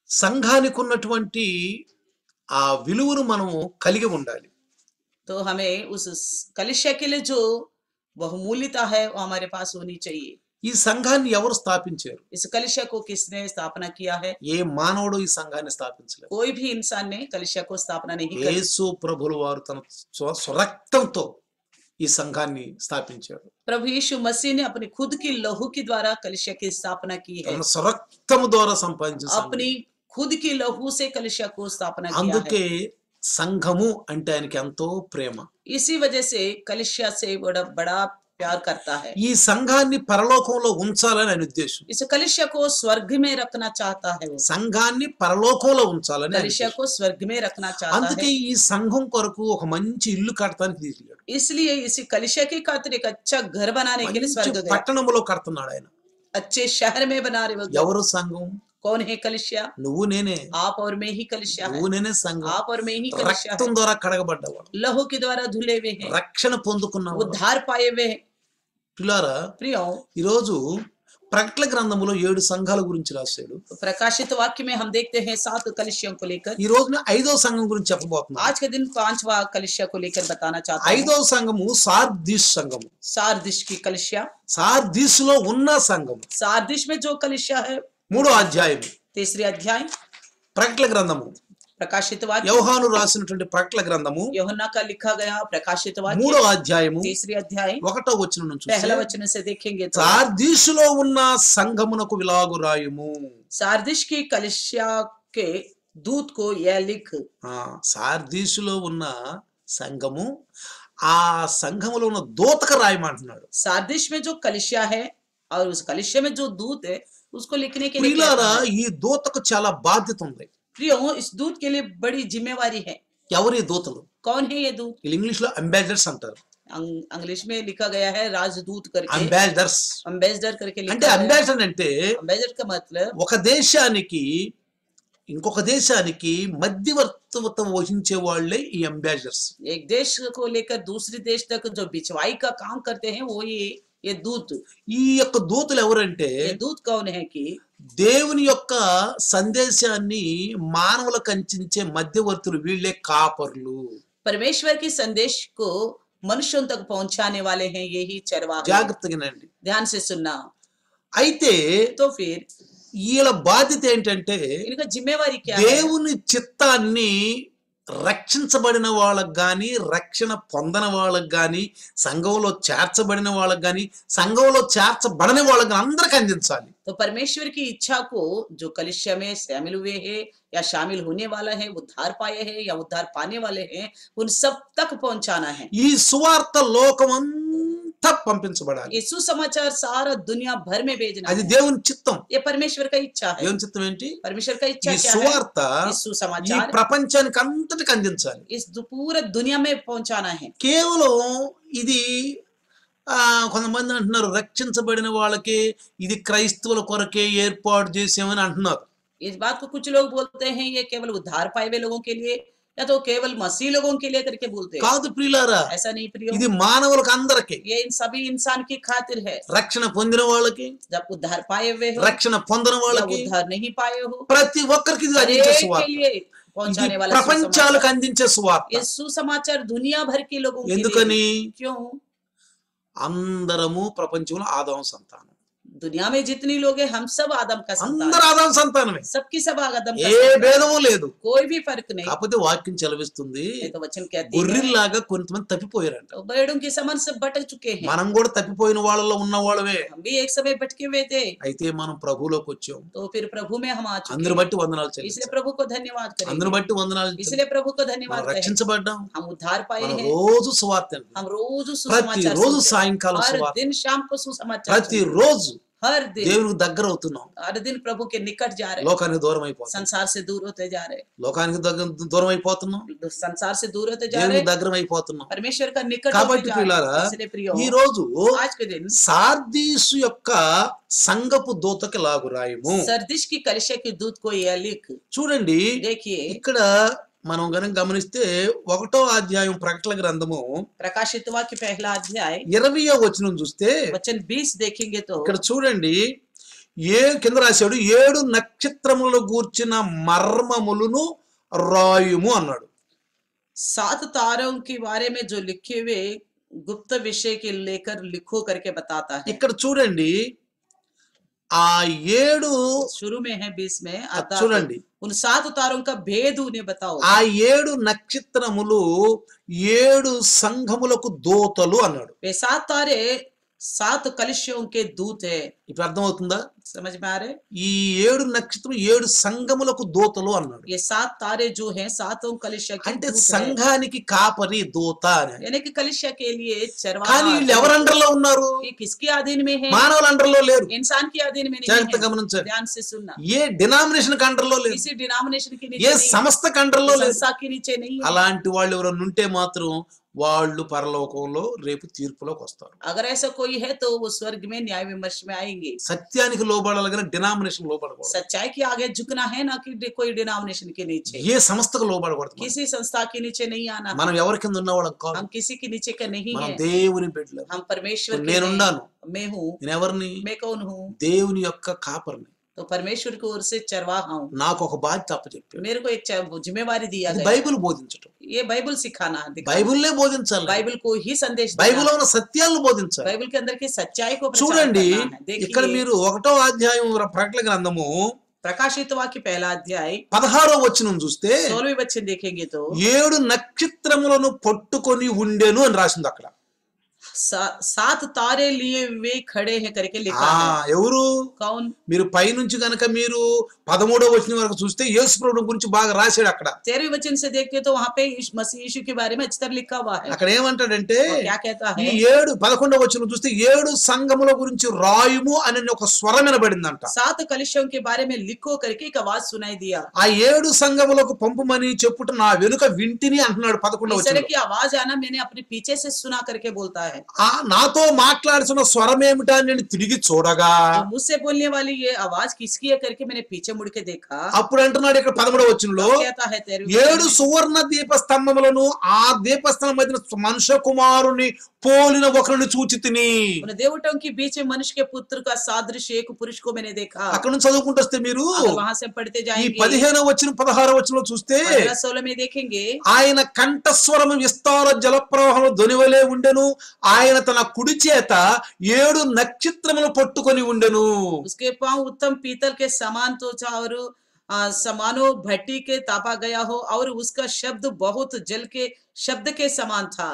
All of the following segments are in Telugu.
సంఘానికి ఉన్నటువంటి ఆ విలువను మనము కలిగి ఉండాలి तो हमें उस कलिशा के लिए जो बहुमूल्यता है वो हमारे पास होनी चाहिए ఈ సంఘాన్ని ఎవరు స్థాపించారు इस कलिशा को किसने स्थापना किया है ఏ మానవుడు ఈ సంఘాన్ని స్థాపించలేదు कोई भी इंसान ने कलिशा को स्थापना नहीं की యేసు ప్రభులు వారు తన స్వ- స్వరక్తంతో ఈ సంఘాన్ని స్థాపించాడు प्रभु यीशु मसीह ने अपनी खुद की लहू के द्वारा कलिशा की स्थापना की है తన స్వరక్తము ద్వారా సంపాదించిన సంఘం. अपनी खुद की लहू से कलिशा को स्थापना किया है అందుకే సంఘము అంటే ఆయనకి ఎంతో ప్రేమ इसी वजह से कलिशा से बड़ा बड़ा प्यार करता है ఈ సంఘాన్ని పరలోకంలో ఉంచాలని ఆయన ఉద్దేశం इस कलिशा को स्वर्ग में रखना चाहता है वो సంఘాన్ని పరలోకంలో ఉంచాలని ఆయన कलिशा ఉద్దేశం. को स्वर्ग में रखना चाहता అందుకే है ఈ సంఘం కొరకు ఒక మంచి ఇల్లు కడతానికి తీసుకెళ్ళాడు इसलिए इसी कलिशा की खातिर एक अच्छा घर बनाने के लिए మంచి स्वर्ग गया పట్టణములో కడుతున్నాడు ఆయన अच्छे शहर में बना रहे वो घर। ఎవరు సంఘం कौन है कलिशा నువ్వు నేనే आप और मैं ही कलिशा है నువ్వు నేనే సంఘం आप और मैं ही कलिशा రక్తం है ద్వారా కడగబడ్డవాడు लहू के द्वारा धुले हुए हैं రక్షణ పొందుకున్నావు उद्धार पाए हुए हैं పిల్లారా प्रियो ఈరోజు ప్రకటన గ్రంథములో ఏడు సంఘాల గురించి రాశాడు तो प्रकाशित वाक्य में हम देखते हैं सात कलिशियों को लेकर ఈ రోజున ఐదో సంఘం గురించి చెప్పబోతున్నాం आज के दिन पांचवा कलिशिया को लेकर बताना चाहता हूँ ఐదో సంఘము సార్దీస్ సంఘము सारदिश की कलिशिया సార్దీస్ లో ఉన్న సంఘము सारदिश में जो कलिशिया है మూడో అధ్యాయం तीसरे अध्याय ప్రకటన గ్రంథము प्रकाशित वाक्य యవహాను రాసినటువంటి ప్రకటన గ్రంథము यहोना का लिखा गया प्रकाशित మూడో वाक्य అధ్యాయము तीसरे अध्याय ఒకటో వచ్చిన నుంచి पहला वचन से देखेंगे तो సార్దీసులో ఉన్న సంఘమునకు విలాగు రాయుము सारदिश की कलिशिया के दूत को यह लिख ఆ సార్దీసులో ఉన్న సంఘము ఆ సంఘములో ఉన్న దూతక రాయమంటున్నాడు सारदिश में जो कलिशिया है और उस कलिशिया में जो दूत है उसको लिखने के लिए कहता ప్రియులారా है। ఈ దూతకు చాలా బాధ్యత ఉంది प्रियो इस दूत के लिए बड़ी जिम्मेवारी है ఎవరు ఈ దూతలు कौन है ये दूत వీళ్ళు ఇంగ్లీష్ లో అంబాసిడర్స్ అంటారు अंग- इंग्लिश में लिखा गया है राजदूत करके అంబాసిడర్స్ अम्बेसडर करके అంటే लिखा गया అంబాసిడర్ అంటే अम्बेसडर का मतलब ఒక దేశానికి ఇంకొక దేశానికి మధ్యవర్తిత్వం వహించే వాళ్ళే ఈ అంబాసిడర్స్ एक देश को लेकर दूसरे देश तक जो बिचवाई का काम करते हैं वो ये ये दूत ఈ యొక్క దూతలు ఎవరంటే ये दूत कौन है कि దేవుని యొక్క సందేశాన్ని మానవులకు అందించే మధ్యవర్తులు వీళ్ళే కాపర్లు परमेश्वर के संदेश को मनुष्यों तक पहुंचाने वाले हैं यही चरवाहे జాగ్రత్తగానండి ध्यान से सुनना అయితే तो फिर వీళ్ళ బాధ్యత ఏంటంటే इनका जिम्मेवारी क्या है దేవుని చిత్తాన్ని రక్షించబడిన వాళ్ళకి గాని రక్షణ పొందని వాళ్ళకి గాని సంఘంలో చేర్చబడిన వాళ్ళకి గాని సంఘంలో చేర్చబడని వాళ్ళకి గాని అందరికి అందించాలి तो परमेश्वर की इच्छा को जो कलिश्य में शामिल हुए हैं या शामिल होने वाला है उद्धार पाए हैं या उद्धार पाने वाले हैं उन सब तक पहुंचाना है ఈ సువార్త లోకమంతా పంపించబడాలి ये सुसमाचार सारा दुनिया भर में भेजना అది है దేవుని చిత్తం ये परमेश्वर का इच्छा है దేవుని చిత్తం ఏంటి परमेश्वर का इच्छा ఈ क्या है సువార్త इस ఈ सुसमाचार ప్రపంచానికి అంతటికి అందించాలి इस दु- पूरे दुनिया में पहुंचाना है కేవలం ఇది ఆ కొంతమంది అంటున్నారు రక్షించబడిన వాళ్ళకి ఇది క్రైస్తవుల కొరకే ఏర్పాటు చేసామని అంటున్నారు इस बात को कुछ लोग बोलते हैं ये केवल उद्धार पाए हुए लोगों के लिए या तो केवल मसीह लोगों के लिए करके बोलते हैं కాదు ప్రియులారా ऐसा नहीं प्रियो ఇది మానవులకు అందరికి ये इन सभी इंसान की खातिर है రక్షణ పొందిన వాళ్ళకి जब उद्धार पाए हुए हो రక్షణ పొందిన या వాళ్ళకి उद्धार नहीं पाए हो ప్రతి ఒక్కరికి ఇది అందించే हरेक के సువార్త लिए ఇది पहुंचाने वाला ప్రపంచాలకు सुसमाचार। అందించే సువార్త ये सुसमाचार दुनिया भर के लोगों के लिए ఎందుకని क्यों అందరము ప్రపంచంలో ఆదాం సంతానం दुनिया में जितनी लोग हैं हम सब आदम का संतान అందరు ఆదాం సంతానమే हैं। सबकी सब आदम का ఏ संतान। భేదము లేదు कोई भी फर्क नहीं కాకపోతే వాక్యం చెలవిస్తుంది ये तो वचन कहते हैं గొర్రెల్లాగా కొంతమంది తప్పిపోయారంట तो बेड़ों के समान सब भटक चुके हैं మనం కూడా తప్పిపోయిన వాళ్ళలో ఉన్న వాళ్ళమే हम भी एक समय भटके हुए थे అయితే మనం ప్రభులోకి వచ్చాం तो फिर प्रभु में हम आ चुके అందరు हैं। బట్టి వందనాలు इसलिए చెల్లించాం प्रभु को धन्यवाद అందరు करेंगे బట్టి వందనాలు చెల్లించాం. इसलिए प्रभु को మనం धन्यवाद करें రక్షించబడ్డాం हम उद्धार पाए మనం हैं రోజు సువార్త వింటున్నాం. हम रोज ప్రతి सुसमाचार రోజు सुनते हैं। సాయంకాలం हर సువార్త दिन शाम को सुसमाचार ప్రతి सुनते हैं। రోజు हर दिन దేవునికి దగ్గర అవుతున్నాం हर दिन प्रभु के निकट जा रहे हैं లోకానికి దూరం అయిపోతున్నాం संसार से दूर होते जा रहे లోకానికి దగ్గర దూరం అయిపోతున్నాం हैं संसार से दूर होते जा रहे దేవునికి हैं దగ్గర అయిపోతున్నాం परमेश्वर का निकट होते కాబట్టి जा रहे ప్రియులారా, हैं इसलिए प्रियो ఈ రోజు आज के दिन సార్దీసు యొక్క సంఘపు దూతకి లాగు రాయము सरदिश की कलिशा के दूत को यह लिख చూడండి देखिए ఇక్కడ మనం గనక గమనిస్తే ఒకటో అధ్యాయం ప్రకటన గ్రంథము प्रकाशित वाक्य पहला अध्याय ఇరవయో వచనం చూస్తే वचन 20 देखेंगे तो ఇక్కడ చూడండి ఏ కింద రాశాడు ఏడు నక్షత్రములను గూర్చిన మర్మములను రాయుము అన్నాడు सात तारों के बारे में जो लिखे हुए गुप्त विषय के लेकर लिखो करके बताता है ఇక్కడ చూడండి ఆ ఏడు शुरू में है बीस में అది अर्थात చూడండి उन सात तारों का भेद उन्हें बताओ ఆ ఏడు నక్షత్రములు ఏడు సంఘములకు దూతలు అన్నాడు वे सात तारे सात कलशों के दूत है ఇప్పుడు అర్థమవుతుందా समझ में आ रहे ఈ ఏడు నక్షత్రం ఏడు సంఘములకు దూతలు అన్నాడు ये सात तारे जो हैं सातों कलिशा के అంటే दूत है సంఘానికి కాపరి దూత అని यानी कि कलिशा के लिए चरवाहा కానీ వీళ్ళు ఎవరి అండర్లో ఉన్నారు ये किसके अधीन में है మానవుల అండర్లో లేరు इंसान के अधीन में नहीं జాగ్రత్త है గమనించండి ध्यान से सुनना ఏ డినామినేషన్ అండర్లో లేరు किसी डिनोमिनेशन के ఏ नीचे नहीं సంస్థ అండర్లో లేరు संस्था के नीचे नहीं है అలాంటి వాళ్ళు ఎవరైనా ఉంటే మాత్రం వాళ్ళు పరలోకంలో రేపు తీర్పులోకి వస్తారు अगर ऐसा कोई है तो वो स्वर्ग में न्याय विमर्श में आएंगे సత్యానికి లోబడాలి కానీ డినామినేషన్ లోబడకూడదు सच्चाई के आगे झुकना है ना कि डि- कोई डिनोमिनेशन के नीचे ఏ సంస్థకు లోబడకూడదు మనం. किसी संस्था के नीचे नहीं आना మనం ఎవరి కింద ఉన్నవాళ్ళం కాదు हम किसी के नीचे का नहीं మనం है దేవుని బిడ్డలు हम परमेश्वर के నేనున్నాను हैं। मैं हूँ నేను ఎవరిని मैं कौन हूँ దేవుని యొక్క కాపరిని तो परमेश्वर की ओर से चरवाहा हूँ నాకు ఒక బాధ్యత అప్పచెప్పాడు मेरे को एक च- जिम्मेवारी दिया ఇది गया బైబిల్ బోధించటం ये बाइबल सिखाना दिखाना। బైబిల్నే బోధించాలి बाइबल को ही संदेश బైబిల్లో देना ఉన్న సత్యాలను బోధించాలి बाइबल के अंदर की सच्चाई को प्रचार చూడండి करना है ఇక్కడ देखिए మీరు ఒకటో అధ్యాయం ప్రకటన గ్రంథము प्रकाशित वाक्य पहला अध्याय పదహారో వచనం చూస్తే सोलहवें वचन देखेंगे तो ఏడు నక్షత్రములను పట్టుకొని ఉండెను అని రాసింది అక్కడ सा, सात तारे लिए वे खड़े हैं करके लिखा ఆ है ఎవరు कौन మీరు పైనుంచి గనక మీరు పదమూడో వచనం వరకు చూస్తే యేసు ప్రభు గురించి బాగా రాశాడు అక్కడ तेरहवें वचन से देखते तो वहां पे यीशु- मसीह यीशु के बारे में अच्छी तरह लिखा हुआ है అక్కడ ఏమంటాడంటే वो क्या कहता ఈ है ఏడు పదకొండవ వచనం చూస్తే ఏడు సంఘముల గురించి రాయుము అని ఒక స్వరం వినబడిందంట सात कलिशों के बारे में लिखो करके एक आवाज सुनाई दिया ఆ ఏడు సంఘములకు పంపుమని చెప్పుట నా వెనుక వింటిని అంటున్నాడు పదకొండవ इस तरह వచనం की आवाज आना मैंने अपने पीछे से सुना करके बोलता है ఆ నాతో మాట్లాడుతున్న స్వరం ఏమిటా అని నేను తిరిగి చూడగా तो मुझसे बोलने वाली ये आवाज किसकी है करके मैंने पीछे मुड़ के देखा అప్పుడు అంటున్నాడు ఇక్కడ పదమూడవ వచనంలో तब कहता है तेरहवें ఏడు वचन में, సువర్ణ దీపస్తంభములను ఆ దీపస్తంభం మధ్యన మనుష్య కుమారుని పోలిన ఒకరిని చూచి తిని उन देवटों के बीच में मनुष्य के पुत्र का सादृश्य एक पुरुष को मैंने देखा అక్కడ నుంచి చదువుకుంటూ వస్తే మీరు अगर वहां से हम पढ़ते ఈ जाएंगे పదిహేనవ వచ్చిన పదహారవ వచనంలో చూస్తే पंद्रह सोलह में देखेंगे ఆయన కంఠస్వరము విస్తార జలప్రవాహంలో ధ్వనివలే ఉండెను ఆయన తన కుడి చేత ఏడు నక్షత్రములు పట్టుకొని ఉండెను उसके पांव उत्तम पीतल के समान तो था और आ, समानो भट्टी के तापा गया हो और उसका शब्द बहुत जल के शब्द के समान था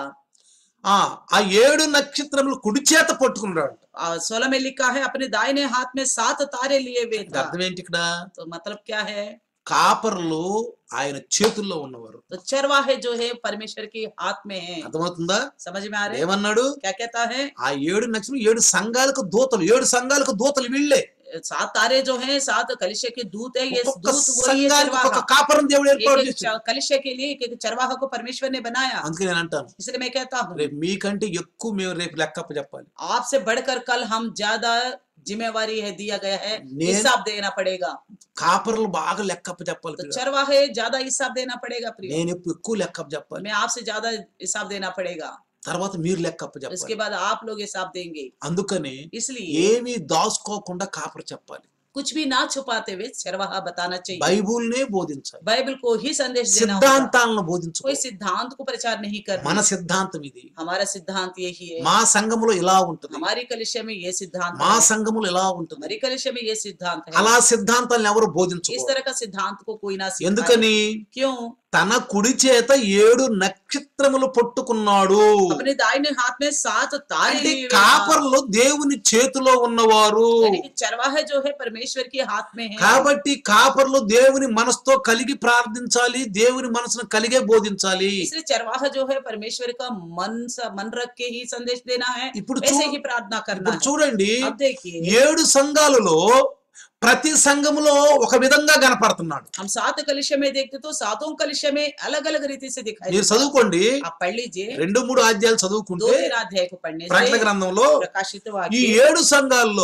ఆ ఆ ఏడు నక్షత్రములు కుడి చేత పట్టుకున్నాడు आ, सोलह में लिखा है अपने दाहिने हाथ में सात तारे लिए हुए था అర్థం ఏంటి ఇక్కడ तो मतलब क्या है కాపర్లు ఆయన చేతుల్లో ఉన్నవారు तो चरवाहे जो है परमेश्वर के हाथ में है అర్థమవుతుందా समझ में आ रहे हैं? ఏమన్నాడు क्या कहता है ఆ ఏడు నక్షత్రం ఏడు సంఘాలకు దూతలు ఏడు సంఘాలకు దూతలు వీళ్ళే सात तारे जो हैं सात कलिशे के दूत है ये ఒక్కొక్క दूत वही है సంఘానికి ఒక్కొక్క चरवाहा కాపరం దేవుడు एक ఏర్పాటు एक చేశాడు च- कलिशे के लिए एक एक चरवाहा को परमेश्वर ने बनाया అందుకే నేను అంటాను इसलिए मैं कहता हूँ రేపు మీకంటే ఎక్కువ మేము రేపు లెక్కప్ప చెప్పాలి आपसे बढ़कर कल हम ज्यादा जिम्मेवारी है दिया गया है ने- हिसाब देना पड़ेगा కాపర్లు బాగా లెక్కప్ప చెప్పాలి तो పిల్లలు. चरवाहे ज्यादा हिसाब देना पड़ेगा प्रिय నేను ఎప్పుడు ఎక్కువ లెక్కప్ప చెప్పాలి मैं आपसे ज्यादा हिसाब देना पड़ेगा తర్వాత మీరు లెక్కప్ప इसके చెప్పాలి बाद आप लोग हिसाब देंगे అందుకని इसलिए ఏమీ దాచుకోకుండా కాపర్ చెప్పాలి कुछ भी ना छुपाते हुए चरवाहा बताना चाहिए బైబుల్నే బోధించాలి बाइबल को ही संदेश देना होगा సిద్ధాంతాలను బోధించుకో कोई सिद्धांत को प्रचार नहीं మన करना సిద్ధాంతం ఇది हमारा सिद्धांत यही है మా సంఘములో ఇలా ఉంటుంది हमारी कलिशा में ये सिद्धांत మా है సంఘములో ఇలా ఉంటుంది हमारी कलिशा में ये सिद्धांत है అలా సిద్ధాంతాలను ఎవరు इस బోధించకూడదు तरह का सिद्धांत को कोई ना सिखाए ఎందుకని क्यों తన కుడి చేత ఏడు నక్షత్రములు పట్టుకున్నాడు अपने दाहिने हाथ में सात तारे అంటే लिए हुए था। కాపర్లు దేవుని చేతిలో ఉన్నవారు यानी कि चरवाहे जो है परमेश्वर के हाथ में है కాబట్టి కాపర్లు దేవుని మనసుతో కలిగి ప్రార్థించాలి దేవుని మనసును కలిగే బోధించాలి इसलिए चरवाहा जो है परमेश्वर का मन सा- मन रख के ही संदेश देना है ఇప్పుడు वैसे చూ- ही प्रार्थना करना ఇప్పుడు है చూడండి अब देखिए ఏడు సంఘాలలో ప్రతి సంఘములో ఒక విధంగా కనపడుతున్నాడు हम सात कलिशे में देखते तो सातों कलिशे में अलग अलग रीति से दिखाई మీరు देता है। చదువుకోండి आप पढ़ लीजिए రెండు మూడు అధ్యాయాలు दो చదువుకుంటే तीन अध्याय को पढ़ने ప్రకటన से గ్రంథంలో प्रकाशित ఈ वाक्य ఏడు సంఘాల్లో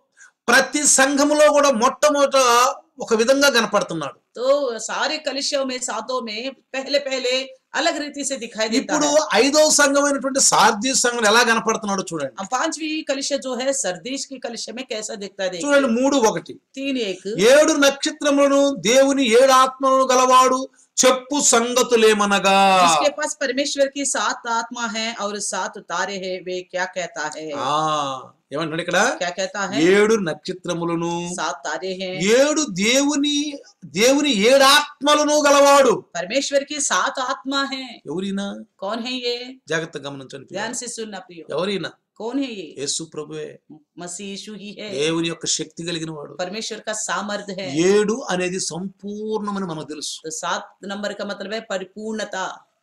ప్రతి సంఘములో కూడా మొట్టమొదట ఒక విధంగా కనపడుతున్నాడు तो सारे कलिशों में सातों में पहले पहले अलग रीति से दिखाई देता ఇప్పుడు है ఐదవ సంఘమైనటువంటి సార్థి సంఘం ఎలా కనపడుతున్నాడో చూడండి अब पांचवी कलिशा जो है सरदेश की कलिशा में कैसा दिखता है చూడండి देखिए మూడు ఒకటి तीन एक ఏడు నక్షత్రములను దేవుని ఏడు ఆత్మలను గలవాడు చెప్పు సంగతులేమనగా जिसके पास परमेश्वर की सात आत्मा है और सात तारे हैं वे क्या कहता है ఆ ఏమంటున్నాడు ఇక్కడ क्या कहता है ఏడు నక్షత్రములను सात तारे हैं ఏడు దేవుని దేవుని ఏడు ఆత్మలను గలవాడు परमेश्वर की सात आत्मा है ఎవరైనా कौन है ये జాగ్రత్త గమనించండి ध्यान से सुनना प्रियो ఎవరైనా कौन है ये యేసు ప్రభువే मसीह यीशु ही है దేవుని యొక్క శక్తి కలిగిన వాడు परमेश्वर का सामर्थ है ఏడు అనేది సంపూర్ణమని మనకు తెలుసు तो सात नंबर का मतलब है परिपूर्णता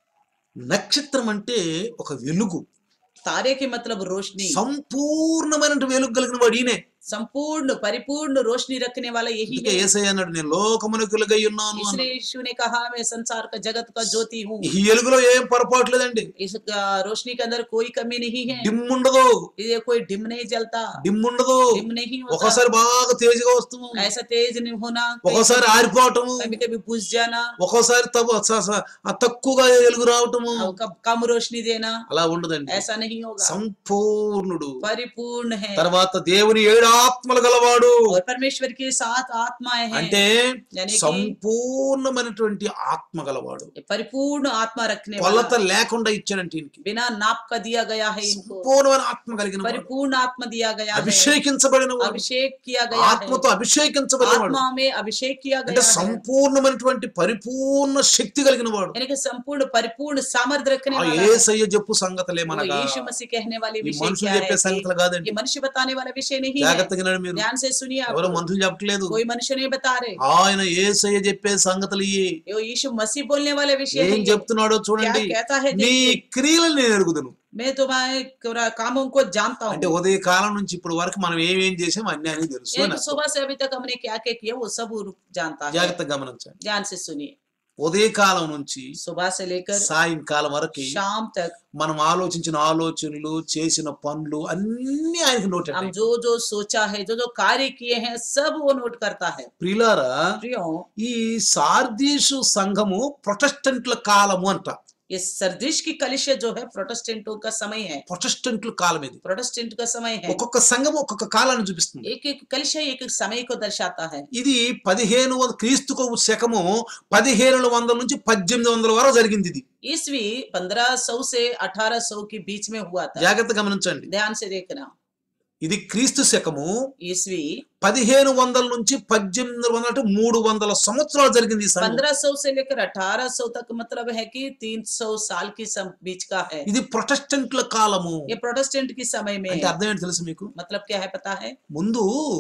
నక్షత్రం అంటే ఒక వెలుగు तारे के मतलब रोशनी సంపూర్ణమైన వెలుగు కలిగిన వాడు ఈయనే संपूर्ण परिपूर्ण रोशनी रखने वाला यही అందుకే है ఏసయ్య అన్నాడు నేను లోకమునకు వెలుగై ఉన్నాను इसलिए అన్నాడు. यीशु ने कहा मैं संसार का जगत का ज्योति हूँ ఈ వెలుగులో ఏం పొరపాటు లేదండి इस आ, रोशनी के अंदर कोई कमी नहीं है డిమ్ ఉండదు ये कोई डिम नहीं जलता డిమ్ ఉండదు डिम नहीं होता ఒక్కోసారి బాగా తేజగా వస్తాము ऐसा तेज नहीं होना ఒక్కోసారి ఆరిపోవటము कभी कभी बुझ जाना ఒక్కోసారి తక్కువ స- స- ఆ తక్కువగా వెలుగు రావటము और कब कम रोशनी देना అలా ఉండదండి ऐसा नहीं होगा సంపూర్ణుడు परिपूर्ण है తర్వాత దేవుని ఏడు ఆత్మలు గలవాడు और परमेश्वर की सात आत्माएं हैं అంటే यानी कि సంపూర్ణమైనటువంటి ఆత్మ గలవాడు ये परिपूर्ण आत्मा रखने కొలత वाला లేకుండా ఇచ్చాడంటే ఈయనకి बिना नाप का दिया गया है इनको సంపూర్ణమైన ఆత్మ కలిగిన వాడు. परिपूर्ण आत्मा दिया गया है అభిషేకించబడిన వాడు अभिषेक किया गया है ఆత్మతో అభిషేకించబడిన వాడు आत्मा में अभिषेक किया అంటే गया है సంపూర్ణమైనటువంటి పరిపూర్ణ శక్తి కలిగిన వాడు यानी कि संपूर्ण परिपूर्ण सामर्थ्य रखने ఆ वाला है। ఏసయ్య చెప్పు वो సంగతులేమనగా यीशु मसीह कहने वाले ఈ विषय మనుషులు क्या है చెప్పే कि సంగతులు కాదండి ये मनुष्य बताने वाला विषय नहीं है జాగ్రత్తగా వినండి మీరు ध्यान से सुनिए आप ఎవరో మనుషులు చెప్పట్లేదు कोई मनुष्य नहीं बता रहे ఆయన ఏసయ్య చెప్పే సంగతులు ఇయ్యి ये यीशु मसीह बोलने वाले विषय है ఏం ये। చెప్తున్నాడో क्या చూడండి कहता है నీ देखिए, క్రియలు నేను ఎరుగుదును मैं तुम्हारे कुरा- कामों को जानता అంటే हूँ ఉదయ కాలం నుంచి ఇప్పుడు వరకు మనం ఏమేం చేసాం అన్ని అని తెలుసు ये అని तो అర్థం. सुबह से अभी तक हमने क्या क्या किया वो सब वो जानता है జాగ్రత్తగా గమనించండి ध्यान से सुनिए ఉదయ కాలం నుంచి सुबह से लेकर సాయంకాలం వరకు शाम तक మనం ఆలోచించిన ఆలోచనలు చేసిన పనులు అన్ని ఆయనకి నోట్ हम जो जो सोचा है जो जो कार्य किए हैं सब वो नोट करता है ప్రియులారా प्रियो ఈ సార్దీసు సంఘము ప్రొటెస్టెంట్ల కాలము అంట ये सरदिश की कलिशा जो है प्रोटेस्टेंटों का समय है ప్రొటెస్టెంట్ల కాలం ఇది प्रोटेस्टेंट का समय है ఒక్కొక్క సంఘం ఒక్కొక్క కాలాన్ని చూపిస్తుంది एक एक कलिशा एक एक समय को दर्शाता है ఇది పదిహేను వంద క్రీస్తుకు శకము పదిహేను వందల నుంచి పద్దెనిమిది వందల వరకు జరిగింది ఇది ईस्वी पंद्रह सौ से अठारह सौ के बीच में हुआ था జాగ్రత్త గమనించండి ध्यान से देखना ఇది క్రీస్తు శకము ईस्वी పదిహేను వందల నుంచి పద్దెనిమిది వందల అంటే మూడు వందల సంవత్సరాలు జరిగింది ఈ సంఘం पंद्रह सौ से लेकर अठारह सौ तक मतलब है कि तीन सौ साल की सम, बीच का है ఇది ప్రొటెస్టెంట్ల కాలము ये प्रोटेस्टेंट की समय में అంటే है। అర్థం ఏంటి తెలుసు మీకు मतलब क्या है पता है ముందు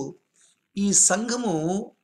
ఈ సంఘము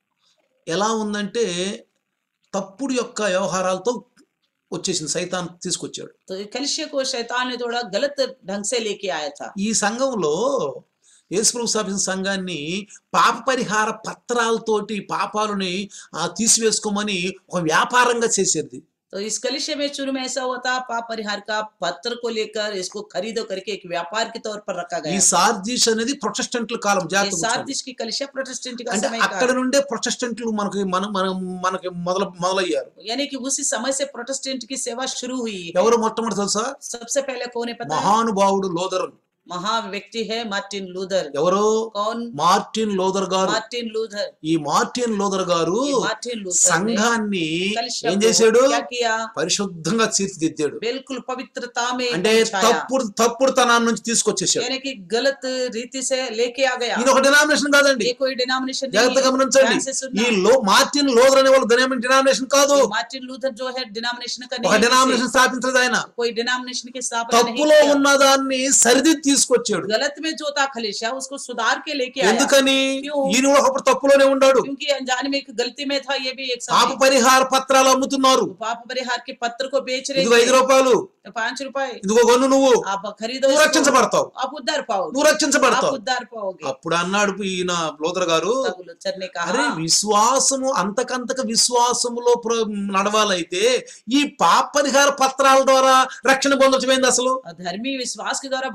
ఎలా ఉందంటే తప్పుడు యొక్క వ్యవహారాలతో వచ్చేసింది సైతాన్ తీసుకొచ్చాడు तो ये कलिशे को शैतान ने थोड़ा गलत ढंग से लेके आया था ఈ సంఘంలో యేసుప్రభు స్థాపించిన సంఘాన్ని పాప పరిహార పత్రాలతోటి పాపాలని ఆ, తీసివేసుకోమని ఒక వ్యాపారంగా చేసేది तो इस कलिशे में शुरू में ऐसा हुआ था पाप परिहार का पत्र को लेकर इसको खरीदो करके एक व्यापार के तौर पर रखा ఈ गया సార్దీస్ అనేది ప్రొటెస్టెంట్ల కాలం ये జాగ్రత్త గుర్తుంచుకోండి. सार्दिश की कलिशा प्रोटेस्टेंट का అంటే समय అక్కడ का నుండే ప్రొటెస్టెంట్లు మనకి మన మన మనకి మొదలు మొదలయ్యారు यानी कि उसी समय से प्रोटेस्टेंट की सेवा शुरू हुई है ఎవరు మొట్టమొదటి తెలుసా सबसे पहले कौन है पता है మహానుభావుడు లోదర్ महा व्यक्ति है मार्टिन लूथर ఎవరు कौन మార్టిన్ లోదర్ గారు मार्टिन लूथर ఈ మార్టిన్ లోదర్ గారు ये मार्टिन लूथर ने సంఘాన్ని कलिशा ఏం को చేశాడు क्या किया పరిశుద్ధంగా తీర్చిదిద్దాడు बिल्कुल पवित्रता में అంటే एकदम छाया। తప్పుడు తప్పుడు తనాన్ని నుంచి తీసుకొచ్చేసాడు यानी कि गलत रीति से लेके आ गया ఈయన ఒక డినామినేషన్ కాదండి ये कोई डिनोमिनेशन జాగ్రత్త नहीं है గమనించండి ध्यान से ఈ सुनना లో మార్టిన్ లోదర్ అనే వాళ్ళు డినామినేషన్ కాదు ये मार्टिन लूथर जो है डिनोमिनेशन का ఒక नहीं है డినామినేషన్ స్థాపించలేదు ఆయన किसी- कोई डिनोमिनेशन की स्थापना नहीं తప్పులో किया ఉన్న దాన్ని సరిదిద్ది తీసుకొచ్చాడు गलत में जो था खलीशा उसको सुधार के लेके आया ఎందుకని क्यों? ఈయన కూడా ఒకప్పుడు తప్పులోనే ఉన్నాడు क्योंकि अनजाने में एक गलती में था ये भी एक పాప समय పరిహార పత్రాలు అమ్ముతున్నారు पाप परिहार के पत्र को बेच रहे ఇదిగో ఐదు थे రూపాయలు तो पांच रुपए ఇదిగో కొను నువ్వు आप खरीदो నువ్వు इसको, రక్షించబడతావు आप उद्धार पाओगे నువ్వు आप రక్షించబడతావు उद्धार पाओगे అప్పుడు అన్నాడు ఈయన లోదర్ గారు तब लुथर ने అరే कहा విశ్వాసము అంతకంతక విశ్వాసములో ప్ర- నడవాలైతే ఈ పాప పరిహార పత్రాల ద్వారా రక్షణ పొందొచ్చమైంది అసలు धर्मी विश्वास के द्वारा बचाए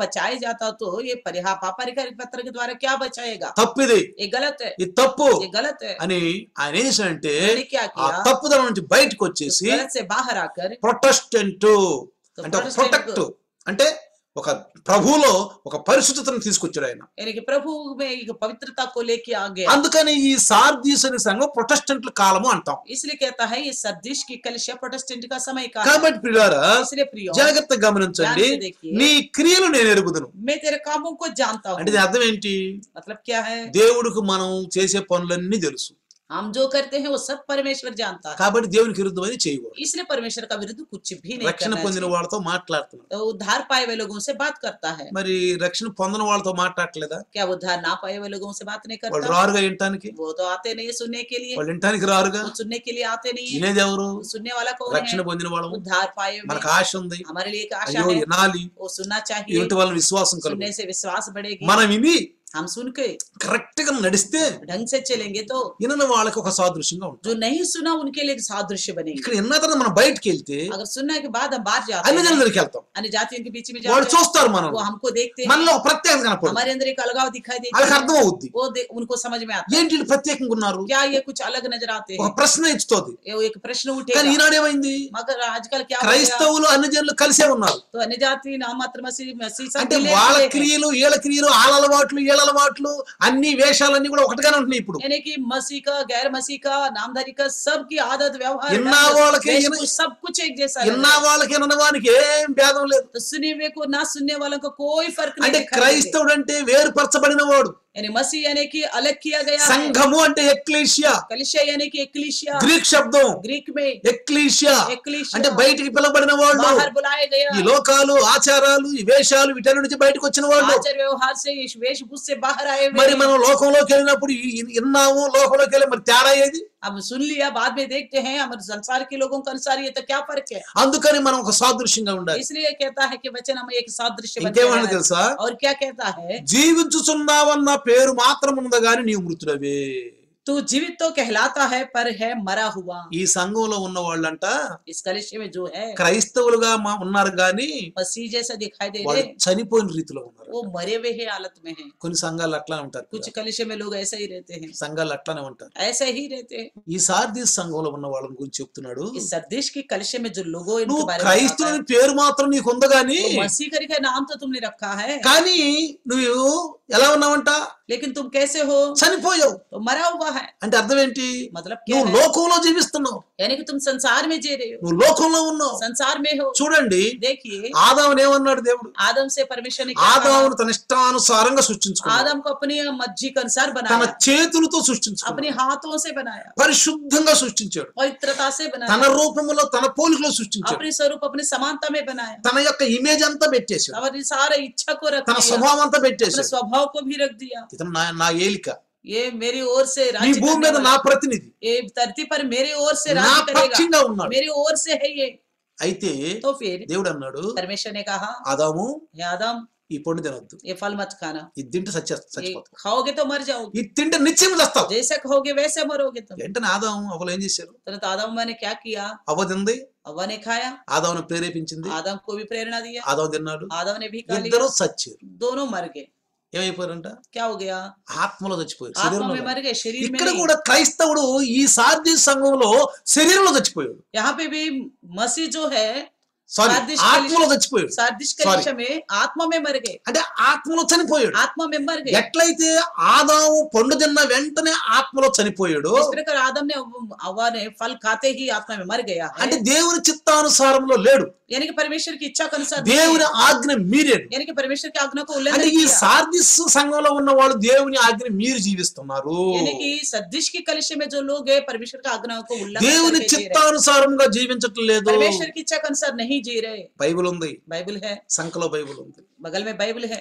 जाता तो ये परिहा पारिवारिक पत्र के द्वारा क्या बचाएगा తప్పిది ये गलत है ఇది తప్పు ये गलत है అని ఆయన ఏం చేశాడంటే मैंने क्या ఆ किया తప్పుదల నుంచి బయటకు उस వచ్చేసి गलत से बाहर आकर ప్రొటెస్టెంట్ तो అంటే ఒక Protestant ప్రొటెక్ట్ को- అంటే ఒక ప్రభువులో ఒక పరిశుద్ధతను తీసుకొచ్చాడు ఆయన यानी कि प्रभु में एक पवित्रता को लेके आ गया అందుకని ఈ సార్దీస్ అనే సంఘం ప్రొటెస్టెంట్ల కాలము అంటాం इसलिए कहता है ये सदृश की कलिशा प्रोटेस्टेंट का समय का है కాబట్టి పిల్లారా इसलिए प्रियो జాగ్రత్తగా గమనించండి ध्यान से देखिए నీ క్రియలు నేను ఎరుగుదును मैं तेरे कामों को जानता అంటే हूँ దీని అర్థం ఏంటి मतलब क्या है దేవుడికి మనం చేసే పనులన్నీ తెలుసు हम जो करते हैं वो सब परमेश्वर जानता है కాబట్టి దేవునికి విరుద్ధమని చేయకూడదు इसलिए परमेश्वर का विरुद्ध कुछ भी नहीं రక్షణ करना పొందిన चाहिए వాళ్ళతో మాట్లాడుతున్నాడు तो उद्धार पाए हुए लोगों से बात करता है మరి రక్షణ పొందిన వాళ్ళతో మాట్లాడలేదా क्या उद्धार ना पाए हुए लोगों से बात नहीं వాళ్ళు करता రారుగా వినటానికి वो तो आते नहीं है सुनने के लिए వాళ్ళు వినటానికి రారుగా वो सुनने के लिए आते नहीं है వినేది ఎవరు सुनने वाला कौन రక్షణ है పొందిన వాళ్ళము उद्धार पाए हुए మనకు ఆశ ఉంది हमारे लिए एक आशा అయ్యో है వినాలి वो सुनना चाहिए ఇలాంటి వాళ్ళ విశ్వాసం కలుగు सुनने से विश्वास बढ़ेगी మనం విని हम सुन के కరెక్ట్ గా నడిస్తే ढंग से चलेंगे तो వినని వాళ్ళకి ఒక సాదృశ్యంగా ఉంటుంది जो नहीं सुना उनके लिए एक सादृश्य बनेगी ఇక్కడ విన్న తర్వాత మనం బయటకు వెళ్తే अगर सुनने के बाद हम बाहर जाते అన్ని हैं జనుల దగ్గరికి వెళ్తాం अन्य जातियों के बीच में వాళ్ళు जाते हैं చూస్తారు మనం वो हमको देखते हैं మనలో ఒక ప్రత్యేకత కనపడు हमारे अंदर एक अलगाव दिखाई देता వాళ్ళకి है అర్థం అవుద్ది वो दे- उनको समझ में आता है ఏంటి వీళ్ళు ప్రత్యేకంగా ఉన్నారు क्या ये कुछ अलग नजर आते ఒక हैं ప్రశ్న ఇచ్చుతోంది ये वो एक प्रश्न కానీ उठेगा ఈనాడు ఏమైంది मगर आजकल क्या हो गया? క్రైస్తవులు అన్ని జనులు కలిసే ఉన్నారు तो अन्य जाति नाम मात्र मसीह मसीह सब అంటే मिले వాళ్ళ हुए हैं। క్రియలు వీళ్ళ క్రియలు వాళ్ళ అలవాట్లు వీళ్ళ అలవాట్లు అన్ని వేషాలన్నీ కూడా ఒకటిగానే ఉంటున్నాయి ఇప్పుడు यानी कि मसीह का गैर मसीह का नामधारी का सबकी आदत व्यवहार इन्ना ढंग, वाला के वेशभूषा, इन्हें- सब कुछ एक जैसा लग విన్న रहा है। వాళ్ళకి వినవానికి ఏం భేదం లేదు तो सुने हुए को ना सुनने वालों को कोई फर्क नहीं అంటే दिखाई देते। క్రైస్తవుడు అంటే వేరుపరచబడిన వాడు यानी मसीह यानी कि अलग किया गया है సంఘము అంటే ఎక్లీషియా कलिशा यानी कि एक्लिशिया గ్రీక్ శబ్దం ग्रीक में ఎక్లీషియా एक्लिशिया అంటే బయటికి పిలవబడిన వాళ్ళు बाहर बुलाया गया ఈ లోకాలు ఆచారాలు ఈ వేషాలు వీటన్నిటి నుంచి బయటకు వచ్చిన వాళ్ళు आचार व्यवहार से इस वेशभूष से बाहर आए हुए మరి हैं। మనం లోకంలోకి వెళ్ళినప్పుడు ఈ- ఈ- విన్నాము లోకంలోకి వెళ్ళి మరి తేడా ఏది अब सुन लिया बाद में देखते हैं हमारे संसार के लोगों के अनुसार ये तो क्या फर्क है అందుకని మనం ఒక సాదృశ్యంగా ఉండాలి इसलिए कहता है कि वचन हमें एक सादृश्य बन ఇంకేమన్నా తెలుసా और क्या कहता है జీవించుచున్నావన్న పేరు మాత్రం ఉందా గాని నీవు మృతుడవే तू जीवित तो कहलाता है पर है मरा हुआ ఈ సంఘంలో ఉన్న వాళ్ళంట इस कलिशे में जो है క్రైస్తవులుగా మా ఉన్నారు గాని मसीह जैसा दिखाई दे వాళ్ళు रहे చనిపోయిన రీతిలో ఉన్నారు वो मरे हुए ही हालत में है కొన్ని సంఘాలు అట్లానే ఉంటారు कुछ कलिशे में लोग ऐसे ही रहते हैं సంఘాలు అట్లానే ఉంటారు ऐसे ही रहते हैं ఈ సార్దీస్ సంఘంలో ఉన్న వాళ్ళని గురించి చెప్తున్నాడు इस सदेश की कलिशे में जो लोगों इनके నువ్వు बारे में बताता క్రైస్తవుని పేరు మాత్రం నీకు ఉంది గాని है, वो मसीह करके नाम तो तुमने रखा है కానీ నువ్వు ఎలా ఉన్నావంట लेकिन तुम कैसे हो చనిపోయావు तो मरा हुआ है అంటే అర్థం ఏంటి मतलब क्या నువ్వు है లోకంలో జీవిస్తున్నావు यानी कि तुम संसार में जी रहे हो నువ్వు లోకంలో ఉన్నావు संसार में हो చూడండి देखिए ఆదాముని ఏమన్నాడు దేవుడు आदम से परमेश्वर ने क्या कहा ఆదామును తన ఇష్టానుసారంగా సృష్టించుకున్నాడు आदम को अपनी मर्जी के अनुसार తన बनाया చేతులతో अपने సృష్టించుకున్నాడు हाथों से बनाया పరిశుద్ధంగా సృష్టించాడు पवित्रता से తన बनाया రూపములో తన పోలికలో సృష్టించాడు अपने स्वरूप अपनी समानता में बनाया తన యొక్క ఇమేజ్ అంతా పెట్టేశాడు अपनी सारे इच्छा को रख తన दिया స్వభావం అంతా अपने పెట్టేశాడు स्वभाव को भी रख दिया ఇతను నా నా ఏలిక ये मेरी ओर से ఈ राज्य భూమి करने మీద वाला, నా ప్రతినిధి ये धरती पर मेरे ओर से నా राज्य करेगा పక్షంగా ఉన్నాడు मेरी ओर से है ये అయితే तो फिर దేవుడు అన్నాడు परमेश्वर ने कहा ఆదాము हे आदम ఈ పండు తినొద్దు ये फल मत खाना ఇది తింటే సత్య ये చచ్చిపోతావు खाओगे तो मर जाओगे ఇది తింటే నిత్యం చేస్తావు जैसे खाओगे वैसे मरोगे तुम వెంటనే ఆదాము అవలు ఏం చేశారు तुरंत आदम ने क्या किया అవ్వ తింది हवा ने खाया ఆదామును ప్రేరేపించింది आदम को भी प्रेरणा दिया ఆదాము తిన్నాడు आदम ने भी खा लिया ఇద్దరు చచ్చారు दोनों मर गए ఏమైపోయారంట क्या हो गया ఆత్మలో చచ్చిపోయారు आत्मा శరీరంలో में కాదు. मर गए शरीर में ఇక్కడ नहीं కూడా క్రైస్తవుడు ఈ సాధ్య సంఘంలో శరీరంలో చచ్చిపోయాడు यहाँ पे भी मसीह जो है సారీ సార్దిష్ ఆత్మలో చచ్చిపోయాడు सार्दिश Sorry. कलिशा में आत्मा में मर गए అంటే ఆత్మలో చనిపోయాడు आत्मा में मर गए ఎట్లయితే ఆదాము పండు తిన్న వెంటనే ఆత్మలో చనిపోయాడు इस प्रकार आदम ने हवा ने फल खाते ही आत्मा में मर गया है అంటే దేవుని చిత్తానుసారంలో లేడు यानी कि परमेश्वर की इच्छा के अनुसार नहीं దేవుని है। ఆజ్ఞ మీరాడు यानी कि परमेश्वर की आज्ञा को అంటే उल्लंघन ఈ किया సార్దిస్ సంఘంలో ఉన్న వాళ్ళు దేవుని ఆజ్ఞ మీరు జీవిస్తున్నారు यानी कि सदिश की कलिशे में जो लोग है परमेश्वर की आज्ञा को उल्लंघन దేవుని करके जी रहे చిత్తానుసారంగా జీవించటం లేదు परमेश्वर की इच्छा के अनुसार नहीं जी रहे బైబిల్ ఉంది बाइबल है సంఖలో బైబిల్ ఉంది बगल में बाइबल है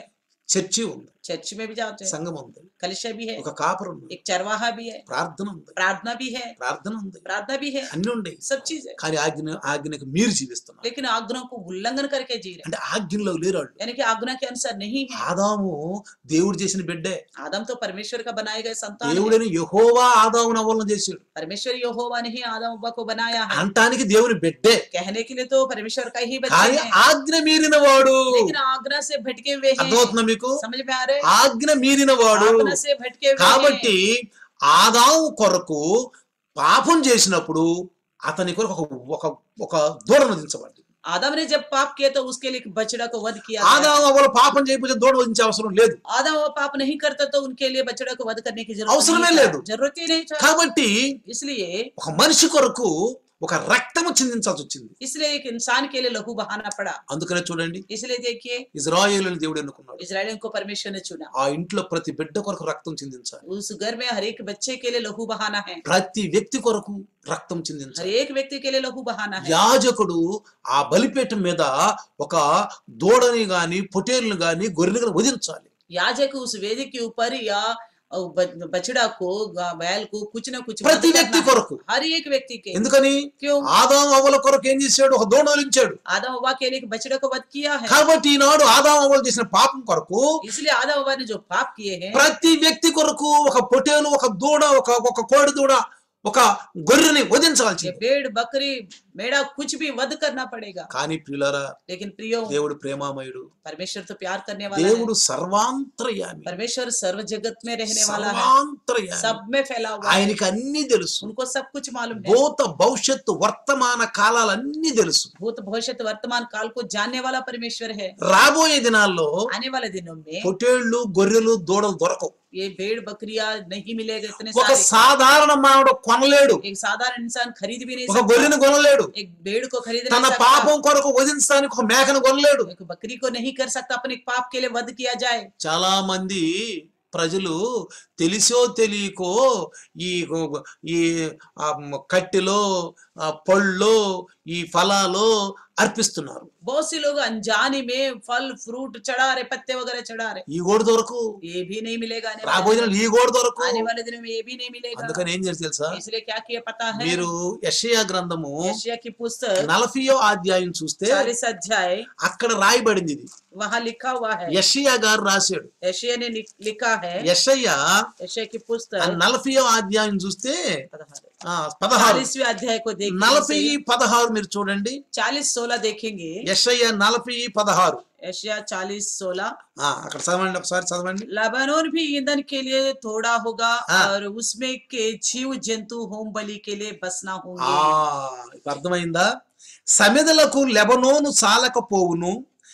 చర్చి ఉంది चर्च में भी जाते हैं సంఘం ఉంది कलिशा भी है ఒక కాపరు ఉంది एक चरवाहा भी है ప్రార్థన ఉంది प्रार्थना भी है ప్రార్థన ఉంది प्रार्थना भी है అన్ని ఉండే सब चीज है కానీ ఆజ్ఞ ఆజ్ఞకు మీరు జీవిస్తున్నారు लेकिन आज्ञा को उल्लंघन करके जी रहे అంటే ఆజ్ఞలో లేరు వాళ్ళు यानी कि आज्ञा के अनुसार नहीं है ఆదాము దేవుడు చేసిన బిడ్డే आदम तो परमेश्वर का बनाए गए संतान है। దేవుడని యహోవా ఆదామును అవ్వాలని చేశాడు परमेश्वर यहोवा ने ही आदम अब्बा को बनाया है అంటానికి దేవుని బిడ్డే कहने के लिए तो परमेश्वर का ही बच्चे కానీ हैं ఆజ్ఞ మీరిన వాడు लेकिन आज्ञा से भटके हुए हैं అర్థమవుతుందా మీకు समझ में आ रहे ఆజ్ఞ మీరిన వాడు आज्ञा से भटके हुए కాబట్టి हैं ఆదాము కొరకు పాపం చేసినప్పుడు అతని కొరకు ఒక ఒక ఒక దూడను దించబడింది आदम ने जब पाप किया तो उसके लिए एक बछड़ा को वध किया गया। ఆదాము అవ్వలు పాపం చేయకపోతే దూడ వధించే అవసరం లేదు आदम वो पाप नहीं करता तो उनके लिए बछड़ा को वध करने की जरूरत అవసరమే नहीं था। లేదు. जरूरत ही नहीं था కాబట్టి इसलिए ఒక మనిషి కొరకు ఒక రక్తము చిందించాల్సి వచ్చింది इसलिए एक इंसान के लिए लहू बहाना पड़ा అందుకనే చూడండి इसलिए देखिए ఇజ్రాయేలుని దేవుడు ఎన్నుకున్నాడు इसराइलियों को परमेश्वर ने चुना ఆ ఇంట్లో ప్రతి బిడ్డ కొరకు రక్తం చిందించాలి उस घर में हर एक बच्चे के लिए लहू बहाना है ప్రతి వ్యక్తి కొరకు రక్తం చిందించాలి हर एक व्यक्ति के लिए लहू बहाना है యాజకుడు ఆ బలిపీఠం మీద ఒక దూడని గాని పొటేలుని గాని గొర్రెని గాని వధించాలి याजक उस वेदी के ऊपर या ब- बछड़ा को गा- बैल को कुछ न कुछ वध ప్రతి करना వ్యక్తి है। కొరకు हर एक व्यक्ति के ఎందుకని क्यों ఆదాం అవ్వల కొరకు ఏం చేశాడు ఒక దూడ వధించాడు आदम अब्बा के लिए एक बछड़े को वध किया है కాబట్టి ఈనాడు ఆదాం అవ్వలు చేసిన పాపం కొరకు इसलिए आदम अब्बा ने जो पाप किए हैं ప్రతి వ్యక్తి కొరకు ఒక పొటేలు ఒక దూడ ఒక ఒక కోడి దూడ ఒక గొర్రెని ये వధించాల్సింది भेड़ बकरी मेढ़ा कुछ भी वध करना पड़ेगा కానీ ప్రియులరా लेकिन प्रियो దేవుడు ప్రేమామయుడు परमेश्वर तो प्यार करने वाला है దేవుడు సర్వాంతర్యామి परमेश्वर सर्व जगत में रहने वाला है సర్వాంతర్యామి सब में फैला हुआ है ఆయనకి అన్ని తెలుసు उनको सब कुछ मालूम है భూత భవిష్యత్తు వర్తమాన కాలాలన్నీ తెలుసు भूत भविष्य वर्तमान काल को जानने वाला परमेश्वर है రాబోయే దినాల్లో आने वाले दिनों में పొటేళ్లు గొర్రెలు దూడలు దొరకవు ये भेड़ बकरियां नहीं मिलेगा इतने ఒక सारे సాధారణ మానవుడు కొనలేడు एक साधारण इंसान खरीद भी नहीं ఒక सकता గొర్రెను కొనలేడు एक भेड़ को खरीद తన नहीं सकता పాపం కొరకు వధించడానికి ఒక మేకను కొనలేడు एक बकरी को नहीं कर सकता अपने पाप के लिए वध किया जाए చాలా మంది ప్రజలు తెలిసో తెలియకో ఈ ఈ ఆ కట్టెలో ఆ పళ్ళు ఈ ఫలాలు అర్పిస్తున్నారు बहुत से लोग अनजाने में फल फ्रूट चढ़ा रहे पत्ते वगैरह चढ़ा रहे ఈ గోడు దొరకు ये भी नहीं मिलेगा आने वाले రాబోయే दिनों దినాల్లో ఈ గోడు దొరకు में। आने वाले दिनों में ये भी नहीं मिलेगा అందుకని ఏం చేసి తెలుసా इसलिए क्या किया पता है మీరు యెషయా గ్రంథము यशायाह की पुस्तक నలభయో అధ్యాయం చూస్తే चालीस अध्याय అక్కడ రాయబడింది ఇది वहाँ लिखा हुआ है యెషయా గారు రాశాడు यशायाह ने लिख- लिखा है యెషయా यशायाह की ఆ पुस्तक నలభయో అధ్యాయం చూస్తే ఆ, పదహారు चालीसवें अध्याय को నలభై देखिए పదహారు మీరు చూడండి चालीस सोलह देखेंगे యెషయా నలభై పదహారు यशायाह चालीस सोलह ఆ, అక్కడ చదవండి ఒకసారి చదవండి लबानोन भी ईंधन के लिए थोड़ा होगा हाँ। और उसमें के जीव जंतु होम बलि के लिए बसना ఆ होंगे ఇప్పుడు అర్థమైందా సమిదలకు లెబనోను చాలకపోవును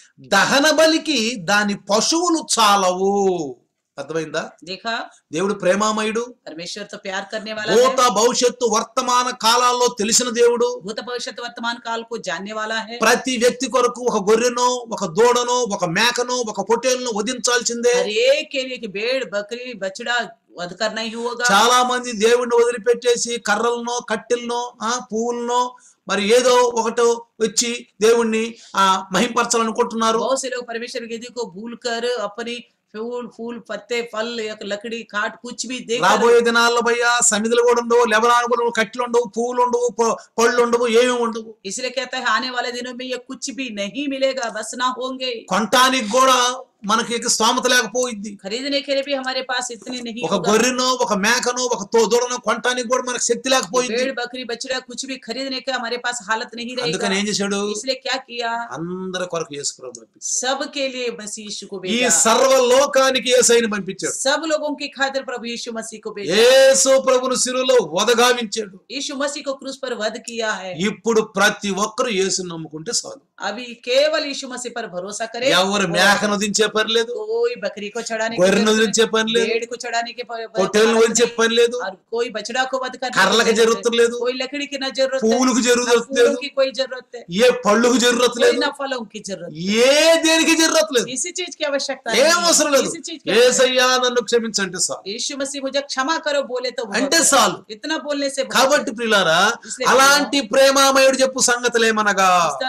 దహన బలికి దాని పశువులు చాలవు అర్థమైందా देखा దేవుడు ప్రేమామయుడు परमेश्वर तो प्यार करने वाला భూత है భవిష్యత్తు వర్తమాన కాలాల్లో తెలిసిన దేవుడు भूत भविष्य वर्तमान काल को जानने वाला है ప్రతి వ్యక్తి కొరకు ఒక గొర్రెనో ఒక దూడనో ఒక మేకనో ఒక పొట్టేలును వధించాల్సిందే हर एक के लिए कि भेड़ बकरी बछड़ा वध करना ही होगा చాలా మంది దేవుణ్ణి వదిలిపెట్టేసి కర్రలనో కట్టెలనో ఆ పువ్వులనో మరి ఏదో ఒకటో వచ్చి దేవుణ్ణి ఆ మహింపరచాలనుకుంటున్నారు बहुत से लोग परमेश्वर की विधि को भूल कर अपनी फूल फूल पत्ते फल या लकड़ी काट कुछ भी देख రాబోయే దినాల్లో భయ్యా సమిధులు కూడా ఉండవు లెబనాలు కూడా ఉండవు కట్టెలు ఉండవు పువ్వులు ఉండవు ప- పళ్ళు ఉండవు ఏమి ఉండవు इसलिए कहता है आने वाले दिनों में ये कुछ भी नहीं मिलेगा बस ना होंगे కొనటానికి కూడా మనకి ఇక స్తోమత లేకపోయింది खरीदने के लिए भी हमारे पास इतनी नहीं ఒక होगा గొర్రెనో ఒక మేకనో ఒక తో దూడనో కొనటానికి కూడా మనకు శక్తి లేకపోయింది भेड़ बकरी बछड़ा कुछ भी खरीदने का हमारे पास हालत नहीं रहेगा అందుకని ఏం చేశాడు इसलिए क्या किया అందరి కొరకు యేసు ప్రభు పంపించాడు सबके लिए मसीह यीशु को ఈ भेजा సర్వ లోకానికి ఏసైని పంపించాడు सब लोगों की खातिर प्रभु यीशु मसीह को भेजा యేసు ప్రభును సిలువలో వదగావించాడు यीशु मसीह को क्रूस पर वध किया है ఇప్పుడు ప్రతి ఒక్కరు యేసుని నమ్ముకుంటే చాలు अभी केवल यीशु मसीह पर भरोसा करे ఎవరు మేకను వదించే పని లేదు कोई बकरी को चढ़ाने की గొర్రెను जरूरत వదిలించే పని नहीं, లేదు भेड़ को चढ़ाने की प- పొట్టేలను जरूरत వదిలించే नहीं, పని లేదు और कोई बछड़ा को वध करने की కర్రలకు जरूरत జరుగుతు లేదు कोई लकड़ी की ना जरूरत है పువ్వులకు ना జరుగుతు फूलों లేదు की कोई जरूरत है ఏ పళ్ళుకు జరుగుతు कोई లేదు ना फलों की जरूरत ఏ దేనికి జరుగుతు లేదు किसी चीज की आवश्यकता ఏం नहीं అవసరం है, లేదు किसी चीज की आवश्यकता ఏసయ్యా నన్ను క్షమించంటే చాలు नहीं। यीशु मसीह मुझे क्षमा करो बोले तो बहुत అంటే है। చాలు इतना बोलने से बहुत కాబట్టి ప్రియులారా है। इसलिए అలాంటి ప్రేమామయుడు చెప్పు సంగతులేమనగా इस तरह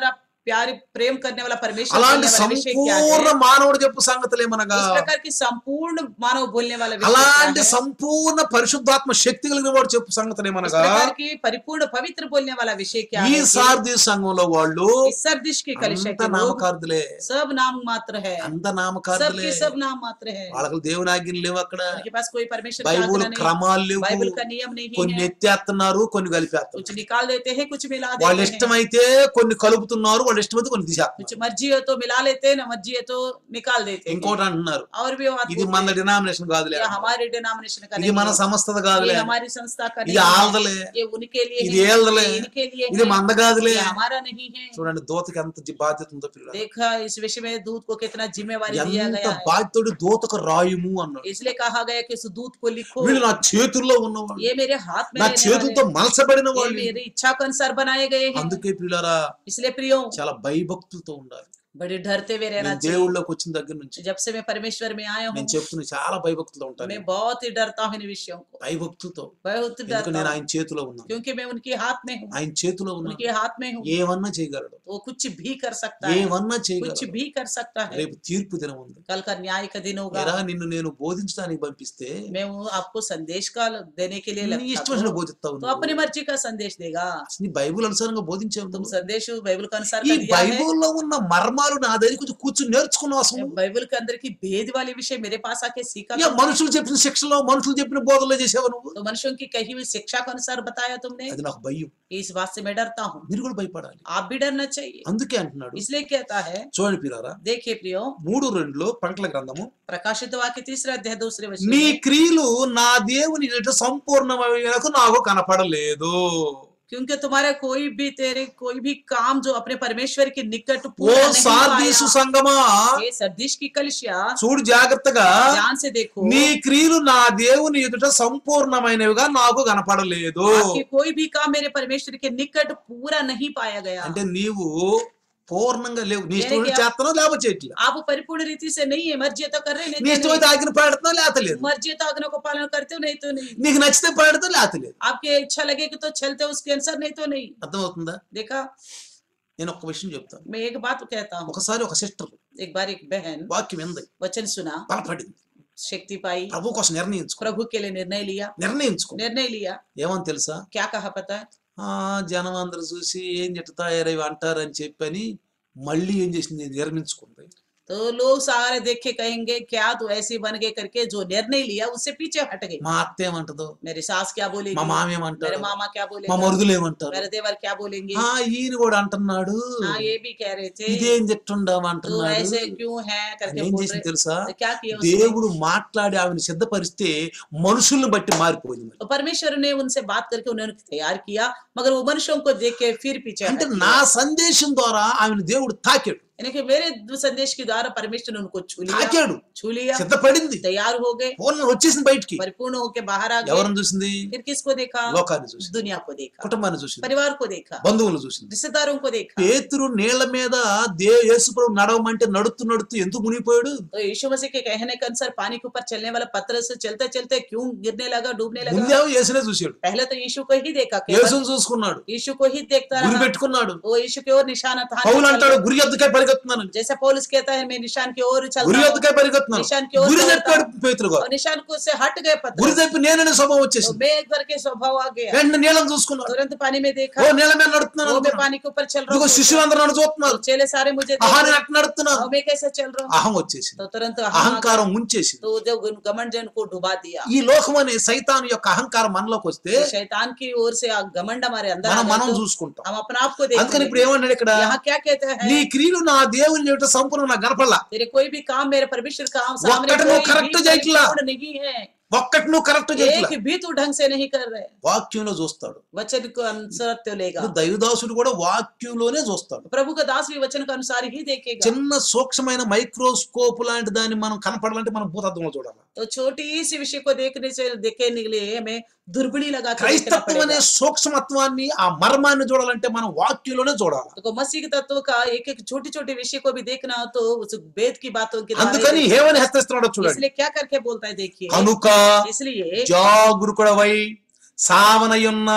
प्यार प्रेम करने वाला परमेश्वर అలాంటి बोलने वाला विषय क्या है సంపూర్ణ మానవుడు చెప్పు సంగతులేమనగా इस प्रकार की संपूर्ण मानव बोलने वाला विषय क्या అలాంటి है సంపూర్ణ పరిశుద్ధాత్మ శక్తి కలిగిన వాడు చెప్పు इस సంగతులేమనగా प्रकार की परिपूर्ण पवित्र बोलने वाला विषय क्या ఈ है कि సారథి సంఘంలో వాళ్ళు इस सरदिश की कलिशा అంత के लोग నామకార్థులే सब नाम मात्र है అంత నామకార్థులే सबके सब नाम मात्र है వాళ్ళకి దేవుని ఆజ్ఞలు లేవు అక్కడ उनके पास कोई परमेश्वर का బైబుల్ आज्ञा नहीं క్రమాలు లేవు बाइबल का नियम नहीं కొన్ని है ఎత్తేస్తున్నారు కొన్ని కలిపేస్తున్నారు कुछ निकाल देते हैं कुछ मिला వాళ్ళు देते हैं ఇష్టమైతే కొన్ని కలుపుతున్నారు వాళ్ళు ఇష్టమైతే కొన్ని తీసేస్తున్నారు कुछ मर्जी हो तो मिला लेते हैं ना मर्जी है तो निकाल देते हैं ఇంకోటి అంటున్నారు और भी वो बात ఇది बोलते మన हैं, డినామినేషన్ కాదులే ये हमारे डिनोमिनेशन का ఇది नहीं మన है సంస్థది కాదులే ये हमारी संस्था का ఇది नहीं है ఆల్దలే ये उनके लिए ఇది है ఏల్దలే ये इनके लिए ఇది है మంద కాదులే ये हमारा नहीं है చూడండి దూతకి ఎంత జి- బాధ్యత ఉందో పిల్లలు देखा इस विषय में दूत को कितना जिम्मेवारी दिया ఎంత गया है బాధ్యతడు దూతకు రాయుము అన్నాడు इसलिए कहा गया कि उस दूत को लिखो వీళ్ళు నా చేతుల్లో ఉన్నవాళ్ళు ये मेरे हाथ में నా रहने చేతులతో वाले మలసబడిన हैं। ये వాళ్ళు मेरी इच्छा के अनुसार बनाए गए हैं అందుకే పిల్లరా इसलिए प्रियो చాలా భయభక్తులతో ఉండాలి बड़े डरते हुए रहना నేను चाहिए దేవుళ్ళలోకి వచ్చిన దగ్గర నుంచి जब से मैं परमेश्वर में आया हूँ నేను చెప్తున్నా చాలా భయభక్తులతో ఉంటాను मैं बहुत ही डरता हूँ इन विषयों को భయభక్తులతో बहुत ఎందుకు डरता నేను हूँ ఆయన చేతిలో ఉన్నాను क्योंकि मैं उनके हाथ में हूँ ఆయన చేతిలో ఉన్నాను उनके हाथ में हूँ ఏమన్నా చేయగలడు वो कुछ भी कर सकता है ఏమన్నా कुछ చేయగలడు भी कर सकता है రేపు తీర్పు దినం ఉంది कल का न्याय का दिन होगा ఎరా నిన్ను నేను బోధించడానికి పంపిస్తే मैं वो आपको संदेश का देने के लिए నీ लगता ఇష్టం వచ్చిన हूँ, బోధిస్తావు तो अपनी मर्जी का संदेश देगा నీ బైబుల్ అనుసారంగా బోధించావు तुम నువ్వు. संदेश बाइबल के अनुसार ఈ का दिया है బైబుల్లో ఉన్న మర్మాలు నా దగ్గర కొంచెం కూర్చుని నేర్చుకున్నావు అసలు बाइबल के अंदर की भेद वाले विषय मेरे पास आके सीखा ఇక तुमने। మనుషులు చెప్పిన శిక్షలో మనుషులు చెప్పిన బోధనలో చేసావు నువ్వు तो मनुष्यों की कही हुई शिक्षा के अनुसार बताया तुमने అది నాకు భయం इस बात से मैं डरता हूँ మీరు కూడా భయపడాలి आप भी डरना चाहिए అందుకే అంటున్నాడు इसलिए कहता है చూడండి పిల్లారా देखिए प्रियो మూడు రెండులో పంటల గ్రంథము प्रकाशित वाक्य तीसरा अध्याय दूसरे वचन నీ में, క్రియలు నా దేవుని ఎదుట సంపూర్ణమైనకు నాకు కనపడలేదు क्योंकि तुम्हारा कोई भी तेरे कोई भी काम जो अपने परमेश्वर के निकट ఓ पूरा नहीं సార్దీసు पाया సంగమా ये सरदिश की कलिसिया చూడు జాగ్రత్తగా ध्यान से देखो నీ క్రియలు నా దేవుని ఎదుట సంపూర్ణమైనవిగా నాకు కనపడలేదు आपके कोई भी काम मेरे परमेश्वर के निकट पूरा नहीं पाया गया అంటే నీవు పూర్ణంగా లేవు నీ ఇష్టం దేనికి? చేస్తున్నావు లేకపోతే చేయట్లేదు आप परिपूर्ण रीति से नहीं है मर्जी तो कर रहे నీ नहीं, तो ఇష్టమైతే ఆజ్ఞ పాడుతున్నావు లేత లేదు नहीं मर्जी तो आज्ञा को पालन करते हो नहीं तो नहीं నీకు నచ్చితే పాడుతావు లేత లేదు आपके इच्छा लगेगी तो चलते हो उसके अनुसार नहीं तो नहीं అర్థమవుతుందా देखा నేను ఒక్క విషయం చెప్తాను मैं एक बात कहता हूँ ఒకసారి ఒక సిస్టర్ एक बार एक बहन వాక్యం ఎంది वचन सुना బలపడింది शक्ति पाई ప్రభు కోసం నిర్ణయించుకో प्रभु के लिए निर्णय लिया నిర్ణయించుకో निर्णय लिया ఏమని తెలుసా क्या कहा पता है ఆ జనం అందరు చూసి ఏం చెట్టు తయారవి అంటారని చెప్పని మళ్ళీ ఏం చేసింది నిర్మించుకుంది तो लोग सारे देख के कहेंगे क्या तू ऐसे बन गए करके जो निर्णय लिया उससे पीछे हट गए మా అత్త ఏమంటదో मेरी सास क्या बोलेगी మా మామ मेरे ఏమంటారు मामा क्या మా बोलेगा మరుదులు ఏమంటారు मेरे देवर क्या बोलेंगे ఆ ఈయన కూడా అంటున్నాడు हाँ ये भी कह रहे थे ఇదేం చెట్టుండవు तो అంటున్నాడు ऐसे क्यों है करके ఏం बोल చేసింది रहे తెలుసా तो क्या किया उसने దేవుడు మాట్లాడి ఆమెను సిద్ధపరిస్తే మనుషుల్ని బట్టి మారిపోయింది మరి. तो परमेश्वर ने उनसे बात करके उन्होंने तैयार किया मगर वो मनुष्यों को देख के फिर पीछे అంటే हट నా गए। సందేశం ద్వారా ఆమెను దేవుడు తాకాడు यानी कि मेरे संदेश के द्वारा परमेश्वर ने उनको छू लिया తాకాడు छू लिया సిద్ధపడింది तैयार हो गए పూర్ణ వచ్చేసింది బయటికి परिपूर्ण होके बाहर आ गए ఎవరిని చూసింది फिर किसको देखा లోకాన్ని చూసింది दुनिया को देखा కుటుంబాన్ని చూసింది परिवार को देखा బంధువులను చూసింది रिश्तेदारों को देखा పేతురు నీళ్ల మీద దే యేసుప్రభు నడవమంటే నడుతూ నడుతూ ఎందుకు మునిగిపోయాడు तो यीशु मसीह के कहने के अनुसार पानी के ऊपर चलने वाला पत्थर से चलते चलते क्यों गिरने लगा डूबने लगा ముందేమో యేసునే చూశాడు पहले तो यीशु को ही देखा केवल యేసును చూసుకున్నాడు यीशु को ही देखता గురి रहा పెట్టుకున్నాడు वो यीशु की ओर निशाना था పౌలు అంటాడు గురి ఎద్దుకే పరిగెత్తున్నాను जैसे पौलुस कहता है मैं निशान की ओर గురి चलता हूँ ఎద్దుకే పరిగెత్తున్నాను निशान की ओर గురి चलता చెప్పాడు हूँ। పేతురు గారు और निशान को से हट गए గురి पत्थर తప్పి నేననే స్వభావం तो వచ్చేసింది मैं एक बार के स्वभाव आ गया వెంటనే నీళ్ళని చూసుకున్నాడు तुरंत पानी में ఓ देखा నీళ్ళ మీద నడుస్తున్నాను वो मैं అనుకున్నాడు. पानी के ऊपर चल रहा ఇదిగో हूँ శిష్యులందరూ నన్ను చూస్తున్నారు तो चेले सारे मुझे देख ఆహా रहे నేను हैं। అట్లా నడుస్తున్నాను और मैं कैसे चल रहा हूँ అహం వచ్చేసింది तो तुरंत अहम आ गया। అహంకారం ముంచేసింది तो जो घमंड जन को डुबा दिया ఈ లోకం అనే సైతాన్ యొక్క అహంకారం మనలోకి వస్తే तो शैतान की ओर से आ- घमंड हमारे अंदर आ మనం गया మనం तो చూసుకుంటాం हम अपने आप को देख అందుకని ఇప్పుడు ఏమన్నాడు ఇక్కడ यहाँ क्या कहते నీ हैं క్రియలు నా దేవుని చెవిట సంపూర్ణ నాకు కనపడలా तेरे कोई भी काम मेरे परमेश्वर का काम सामने ఒక్కటి నువ్వు कोई correct भी చేయట్లా. परिपूर्ण नहीं है ఒక్కటి నువ్వు కరెక్ట్ చేయట్లా एक भी तू ढंग से नहीं कर रहे వాక్యంలో చూస్తాడు वचन को अनुसार तो लेगा ఇప్పుడు దైవదాసుడు కూడా వాక్యంలోనే చూస్తాడు प्रभु का दास भी वचन के अनुसार ही देखेगा చిన్న సూక్ష్మమైన మైక్రోస్కోప్ లాంటి దాన్ని మనం కనపడాలంటే మనం భూతత్వంలో చూడాలి तो छोटी सी विषय को देखने से देखने के लिए हमें दूरबीनी लगा के देखना క్రైస్తత్వం అనే पड़ेगा సూక్ష్మత్వాన్ని ఆ మర్మాన్ని చూడాలంటే మనం వాక్యంలోనే చూడాలి तो मसीह के तत्व का एक एक छोटी छोटी विषय को भी देखना हो तो उस वेद की बातों के द्वारा ही అందుకని देखना। ఏమని హెచ్చరిస్తున్నాడో చూడండి इसलिए क्या करके बोलता है देखिए కనుక इसलिए జాగురుకుడవై సావనయున్న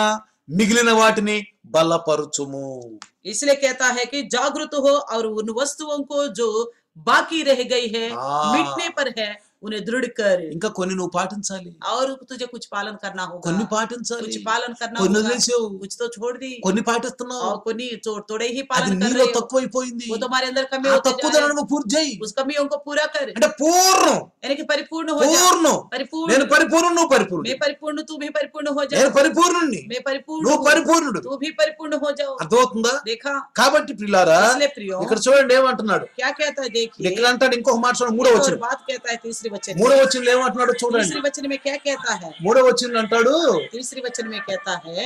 మిగిలిన వాటిని బలపరుచుము इसलिए कहता है कि जागृत हो और उन वस्तुओं को जो बाकी रह गई है ఆ, मिटने पर है उन्हें दृढ़ कर ఇంకా కొన్ని నువ్వు పాటించాలి और तुझे कुछ पालन करना होगा కొన్ని పాటించాలి कुछ पालन करना కొన్ని होगा వదిలేసావు कुछ तो छोड़ दी కొన్ని పాటిస్తున్నావు और కొన్ని तो थोड़े ही అది पालन कर నీలో रहे हो తక్కువైపోయింది वो तुम्हारे अंदर कमी ఆ होते తక్కువ जा रहे ధనము పూర్తి చేయి हैं। उस कमियों को पूरा कर అంటే పూర్ణం यानी कि परिपूर्ण हो जा పూర్ణం परिपूर्ण నేను పరిపూర్ణ నువ్వు పరిపూర్ణ मैं परिपूर्ण तू भी परिपूर्ण हो जा నేను పరిపూర్ణుణ్ణి मैं परिपूर्ण నువ్వు हूँ, పరిపూర్ణుడు तू भी परिपूर्ण हो जाओ అర్థమవుతుందా देखा కాబట్టి పిల్లారా इसलिए प्रियो ఇక్కడ చూడండి ఏమంటున్నాడు क्या कहता है देखिए ఇక్కడ అంటాడు ఇంకొక మాట చూడండి మూడో एक వచ్చిన और बात कहता है तीसरी वचन में। మూడో వచ్చిన ఏమంటున్నాడు చూడండి तीसरी वचन में क्या कहता है మూడో వచ్చిన అంటాడు तीसरी वचन में कहता है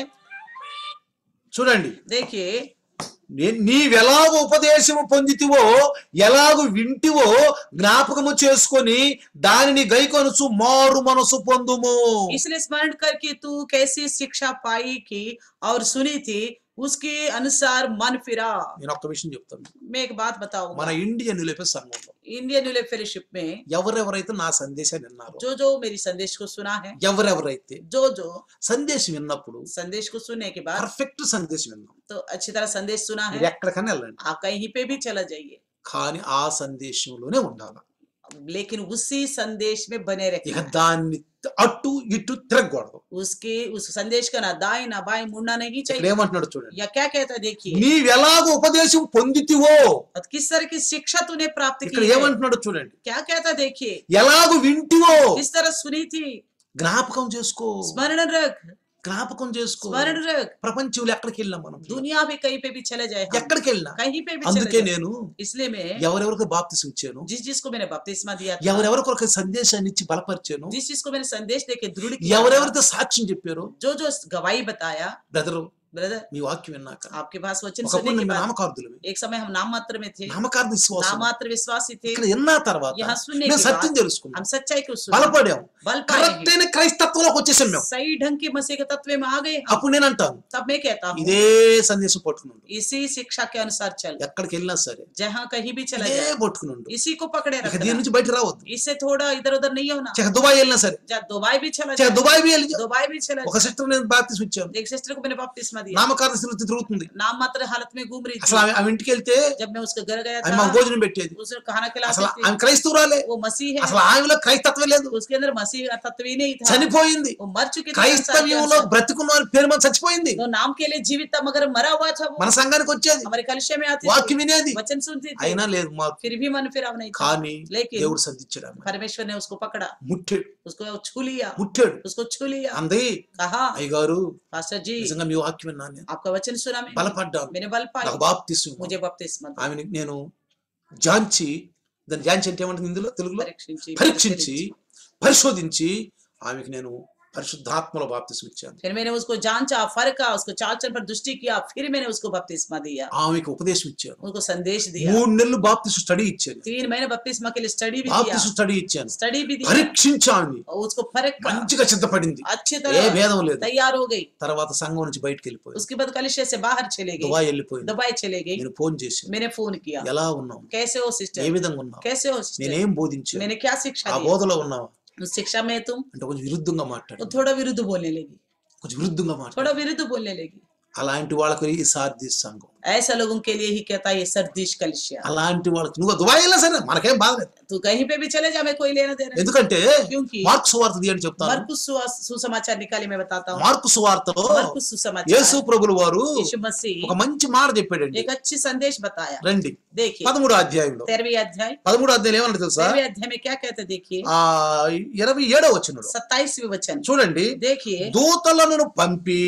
చూడండి देखिए నీ- నీవెలాగ ఉపదేశము పొందితివో ఎలాగ వింటివో జ్ఞాపకము చేసుకొని దానిని గైకొనుచు మారు మనసు పొందుము इसलिए स्मरण करके तू कैसी शिक्षा पाई की और सुनी थी उसके अनुसार मन फिरा నేను ఒక్క విషయం చెప్తాను मैं एक बात बताऊंगा మన ఇండియన్ నిలిపే సంఘంలో इंडियन यूले फेलोशिप में ఎవరెవరైతే నా సందేశాన్ని విన్నారో जो जो मेरी संदेश को सुना है ఎవరెవరైతే जो जो సందేశం విన్నప్పుడు संदेश को सुनने के बाद పర్ఫెక్ట్ సందేశం విన్నాం तो अच्छी तरह संदेश सुना మీరు है ఎక్కడికైనా వెళ్ళండి आप कहीं पे भी चला जाइए కానీ ఆ సందేశంలోనే ఉండాలి लेकिन उसी संदेश में बने ఇక रहे దాన్ని అటు ఇటు తిరగకూడదు उसके उस संदेश का ना दाएं ना बाएं मुड़ना नहीं ఇక్కడ चाहिए ఏమంటున్నాడు చూడండి या क्या कहता है देखिए నీవెలాగ ఉపదేశం పొందితివో और किस तरह की शिक्षा तूने प्राप्त ఇక్కడ की है ఏమంటున్నాడు చూడండి क्या कहता है देखिए ఎలాగ వింటివో किस तरह सुनी थी జ్ఞాపకం చేసుకో स्मरण रख జ్ఞాపకం చేసుకో स्मरण रख ప్రపంచంలో ఎక్కడికి వెళ్ళినా మనం दुनिया में कहीं पे भी चले जाए हम, ఎక్కడికి వెళ్ళినా कहीं पे भी चले అందుకే जाए నేను इसलिए मैं ఎవరెవరికి బాప్తిసం ఇచ్చాను जिस जिसको मैंने बपतिस्मा दिया था ఎవరెవరికి ఒక సందేశాన్ని ఇచ్చి బలపరిచాను जिस जिसको मैंने संदेश देके दृढ़ किया था, ఎవరెవరితో సాక్ష్యం చెప్పారో जो जो गवाही बताया బ్రదరు ब्रदर మీ వాక్యం విన్నాక आपके पास वचन ఒకప్పుడు सुनने के మేము बाद నామకార్థులమే एक समय हम नाम मात्र में थे నామకార్థ విశ్వాసం नाम मात्र विश्वासी थे ఇక్కడ విన్న తర్వాత यहाँ सुनने మేము के సత్యం बाद తెలుసుకున్నాం हम सच्चाई को सुने బలపడాం बल पाए हैं। కరెక్ట్ అయిన క్రైస్తత్వంలోకి వచ్చేసాం మేము सही ढंग के मसीह के तत्व में आ गए हम। అప్పుడు నేను అంటాను तब मैं कहता हूँ ఇదే సందేశం పట్టుకున్నాడు इसी शिक्षा के अनुसार चल ఎక్కడికి వెళ్ళినా సరే जहाँ कहीं भी चला ఇదే जाए పట్టుకున్నాడు इसी को पकड़े ఇక దీని रखना నుంచి బయట రావద్దు इससे थोड़ा इधर उधर नहीं होना ఇక దుబాయ్ వెళ్ళినా సరే जहाँ दुबई भी चला ఇక जाए దుబాయ్ బి వెళ్ళి दुबई भी चला ఒక जाए సిస్టర్ నేను బాప్తిసం ఇచ్చాను एक सिस्टर को मैंने बपतिस्मा दिया నామకార్థ స్థితి తిరుగుతుంది नाम मात्र हालत में घूम रही అసలు थी ఆమె ఆమె ఇంటికి వెళ్తే जब मैं उसके घर गया ఆమె మాకు था భోజనం పెట్టేది उसे खाना అసలు खिलाती ఆమె थी క్రైస్తవురాలే वो मसीह है అసలు ఆమెలో క్రైస్తత్వం లేదు उसके अंदर मसीह का तत्व ही नहीं था చనిపోయింది वो मर चुकी थी క్రైస్తవ్యంలో బ్రతికున్న వారి పేరు మీద చచ్చిపోయింది तो नाम के लिए जीवित था मगर मरा हुआ था वो మన సంఘానికి వచ్చేది हमारे कलिशे में आती వాక్యం थी వినేది वचन सुनती थी అయినా లేదు మాకు फिर भी मन फिराव नहीं था కానీ लेकिन దేవుడు సంధించాడు ఆమె. परमेश्वर ने उसको पकड़ा ముట్టాడు उसको छू लिया ముట్టాడు उसको छू लिया అంది कहा అయ్యగారు पास्टर जी నిజంగా మీ వాక్యం విన్నాను నేను आपका वचन सुना मैं బలపడ్డాను मैंने बल पाई నాకు బాప్తిస్సు मुझे बपतिस्मा दो। ఆమె నేను జాంచి దాన్ని జాంచి అంటే ఏమంటుంది ఇందులో తెలుగులో परीक्षिंची పరీక్షించి పరిశోధించి ఆమెకి నేను పరిశుద్ధాత్మలో బాప్తిసం ఇచ్చాను फिर मैंने उसको जांचा फरका उसको चाल चल पर दृष्टि किया फिर मैंने उसको बपतिस्मा दिया ఆమెకి ఉపదేశం ఇచ్చాను उसको संदेश दिया మూడు నెలలు బాప్తిసం స్టడీ ఇచ్చాను तीन महीने बपतिस्मा के लिए स्टडी भी दिया బాప్తిసం స్టడీ ఇచ్చాను स्टडी भी दिया పరీక్షించి ఆమెని और उसको फरक का మంచిగా సిద్ధపడింది अच्छी ఏ तरह భేదం లేదు तैयार हो गई తర్వాత సంఘం నుంచి బయటకు వెళ్ళిపోయింది उसके बाद कलिशे से बाहर चले गई దుబాయ్ వెళ్ళిపోయింది दुबई चले गई నేను ఫోన్ చేశాను मैंने फोन किया ఎలా ఉన్నావు कैसे हो ఏ सिस्टर విధంగా ఉన్నావు कैसे हो सिस्टर నేనేం బోధించాను मैंने क्या शिक्षा ఆ दी బోధలో ఉన్నావా उस शिक्षा में तुम అంటే కొంచెం విరుద్ధంగా మాట్లాడు तो थोड़ा विरुद्ध बोलने लगी కొంచెం విరుద్ధంగా మాట్లాడు थोड़ा विरुद्ध बोलने लगी అలాంటి వాళ్ళకి ఈ సార్థి సంఘం ऐसा लोगों के लिए ही कहता है ये सरदिश कलिशिया అలాంటి వాళ్ళకి నువ్వు దుబాయ్ వెళ్ళినా సరే మనకేం బాధ లేదు तू कहीं पे भी चले जा मैं कोई लेना देना नहीं। ఎందుకంటే क्योंकि మార్కు సువార్త తీయని చెప్తాను मरकुस सुवा- सुसमाचार निकाले मैं बताता हूँ మార్కు సువార్తలో मरकुस सुसमाचार యేసు ప్రభులు వారు यीशु मसीह ఒక మంచి మాట చెప్పాడండి एक अच्छी संदेश बताया రండి देखिए పదమూడో అధ్యాయంలో तेरहवीं अध्याय పదమూడో అధ్యాయం ఏమన్నా తెలుసా तेरहवीं अध्याय में क्या कहते हैं देखिए ఆ ఇరవై ఏడో వచ్చినాడు सत्ताईसवीं वचन చూడండి देखिए దూతలను పంపి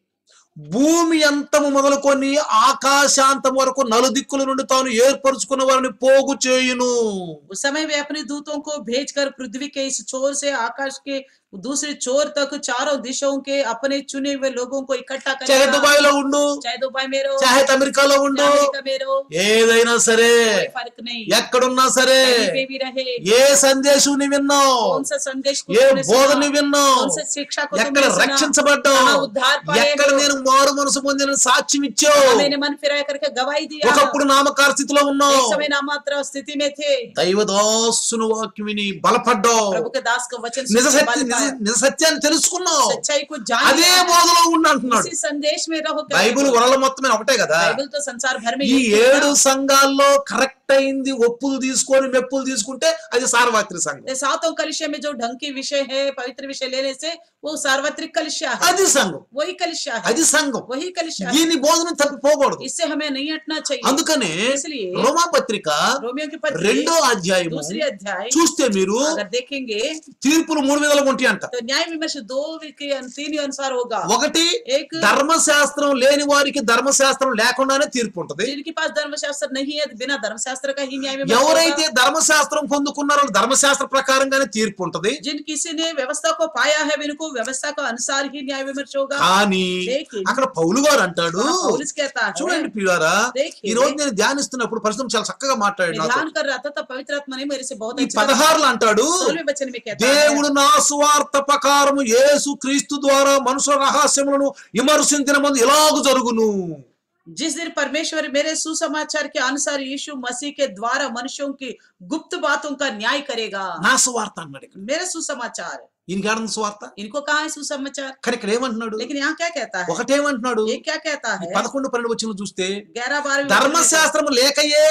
భూమి అంతము మొదలుకొని ఆకాశాంతం వరకు నలుదిక్కుల నుండి తాను ఏర్పరచుకున్న వారిని పోగు చేయును उस समय वे अपने दूतों को भेजकर पृथ्वी के इस छोर से आकाश के दूसरे छोर तक चारों दिशाओं के अपने चुने हुए लोगों को इकट्ठा చాహే करेगा దుబాయ్ లో ఉండు चाहे दुबई में रहो చాహే అమెరికాలో ఉండు चाहे अमेरिका में रहो ఏదైనా సరే कोई फर्क नहीं ఎక్కడున్నా సరే कहीं पे भी रहे ఏ సందేశం ని విన్నావు कौन सा संदेश को ఏ तुमने బోధని सुना విన్నావు कौन सा शिक्षा को ఎక్కడ तुमने सुना రక్షించబడ్డావు कहाँ उद्धार पाए ఎక్కడ हो నేను మారు మనసు పొందిన సాక్ష్యం ఇచ్చావు कहाँ मैंने मन फिराया करके गवाही दिया ఒకప్పుడు నామకార స్థితిలో ఉన్నావు एक समय नामात्र स्थिति में थे దైవదాసును వాక్యం విని బలపడ్డావు प्रभु के दास का वचन నిజ सुन के సత్య बल నిజ पाया। నిజ సత్యాన్ని తెలుసుకున్నావు सच्चाई को जान అదే लिया है। బోధలో ఉన్నావు అంటున్నాడు इसी संदेश में रहो क्या బైబిల్ వరల మొత్తం ఒకటే కదా बाइबल तो संसार भर में ఈ एक ही है ఏడు ना। సంఘాల్లో కరెక్ట్ అయింది ఒప్పులు తీసుకొని మెప్పులు తీసుకుంటే అది సార్వత్రిక సంఘం ये सातों कलिशे में जो ढंग की विषय है पवित्र विषय लेने से वो सार्वत्रिक कलिशा है అది సంఘం वही कलिशा है అది సంఘం वही कलिशा है దీని బోధన తప్పిపోకూడదు इससे हमें नहीं हटना चाहिए అందుకనే इसलिए రోమా పత్రిక रोमियो की पत्री రెండో అధ్యాయము दूसरी अध्याय చూస్తే మీరు अगर देखेंगे తీర్పులు మూడు విధాలుగా ఉంటాయి అంట तो न्याय विमर्श दो के तीन अनुसार होगा ఒకటి एक ధర్మశాస్త్రం లేని వారికి ధర్మశాస్త్రం లేకుండానే తీర్పు ఉంటది जिनके पास धर्मशास्त्र नहीं है बिना धर्मशास्त्र का ही न्याय विमर्श ఎవరైతే होगा। ధర్మశాస్త్రం పొందుకున్నారో వాళ్ళ ధర్మశాస్త్ర ప్రకారంగానే తీర్పు ఉంటది जिन किसी ने व्यवस्था को पाया है इनको व्यवस्था को अनुसार ही न्याय विमर्श होगा కానీ लेकिन అక్కడ పౌలు గారు అంటాడు वहाँ पौलुस कहता है చూడండి పిల్లారా देखिए ఈ రోజు నేను ధ్యానిస్తున్నప్పుడు పరిస్థితి చాలా చక్కగా మాట్లాడాడు मैं నాతో ध्यान कर रहा था तब पवित्र आत्मा ने मेरे से बहुत ఈ अच्छा పదహారులు అంటాడు सोलहवें वचन में कहता है దేవుడు నా సువార్త ప్రకారము యేసు క్రీస్తు ద్వారా మనుషుల రహస్యములను విమర్శించిన మంది ఇలాగు జరుగును जिस दिन परमेश्वर मेरे सुसमाचार के अनुसार यीशु मसीह के द्वारा मनुष्यों की गुप्त बातों का न्याय करेगा నా సువార్త అన్నాడు ఇక్కడ मेरे सुसमाचार ఈయనకి ఏడన్న సువార్త इनको कहा है सुसमाचार కానీ ఇక్కడ ఏమంటున్నాడు लेकिन यहाँ क्या कहता है ఒకటేమంటున్నాడు ये क्या कहता ఈ है పదకొండు పన్నెండు వచ్చిన చూస్తే ग्यारह बारह ధర్మశాస్త్రము లేకయే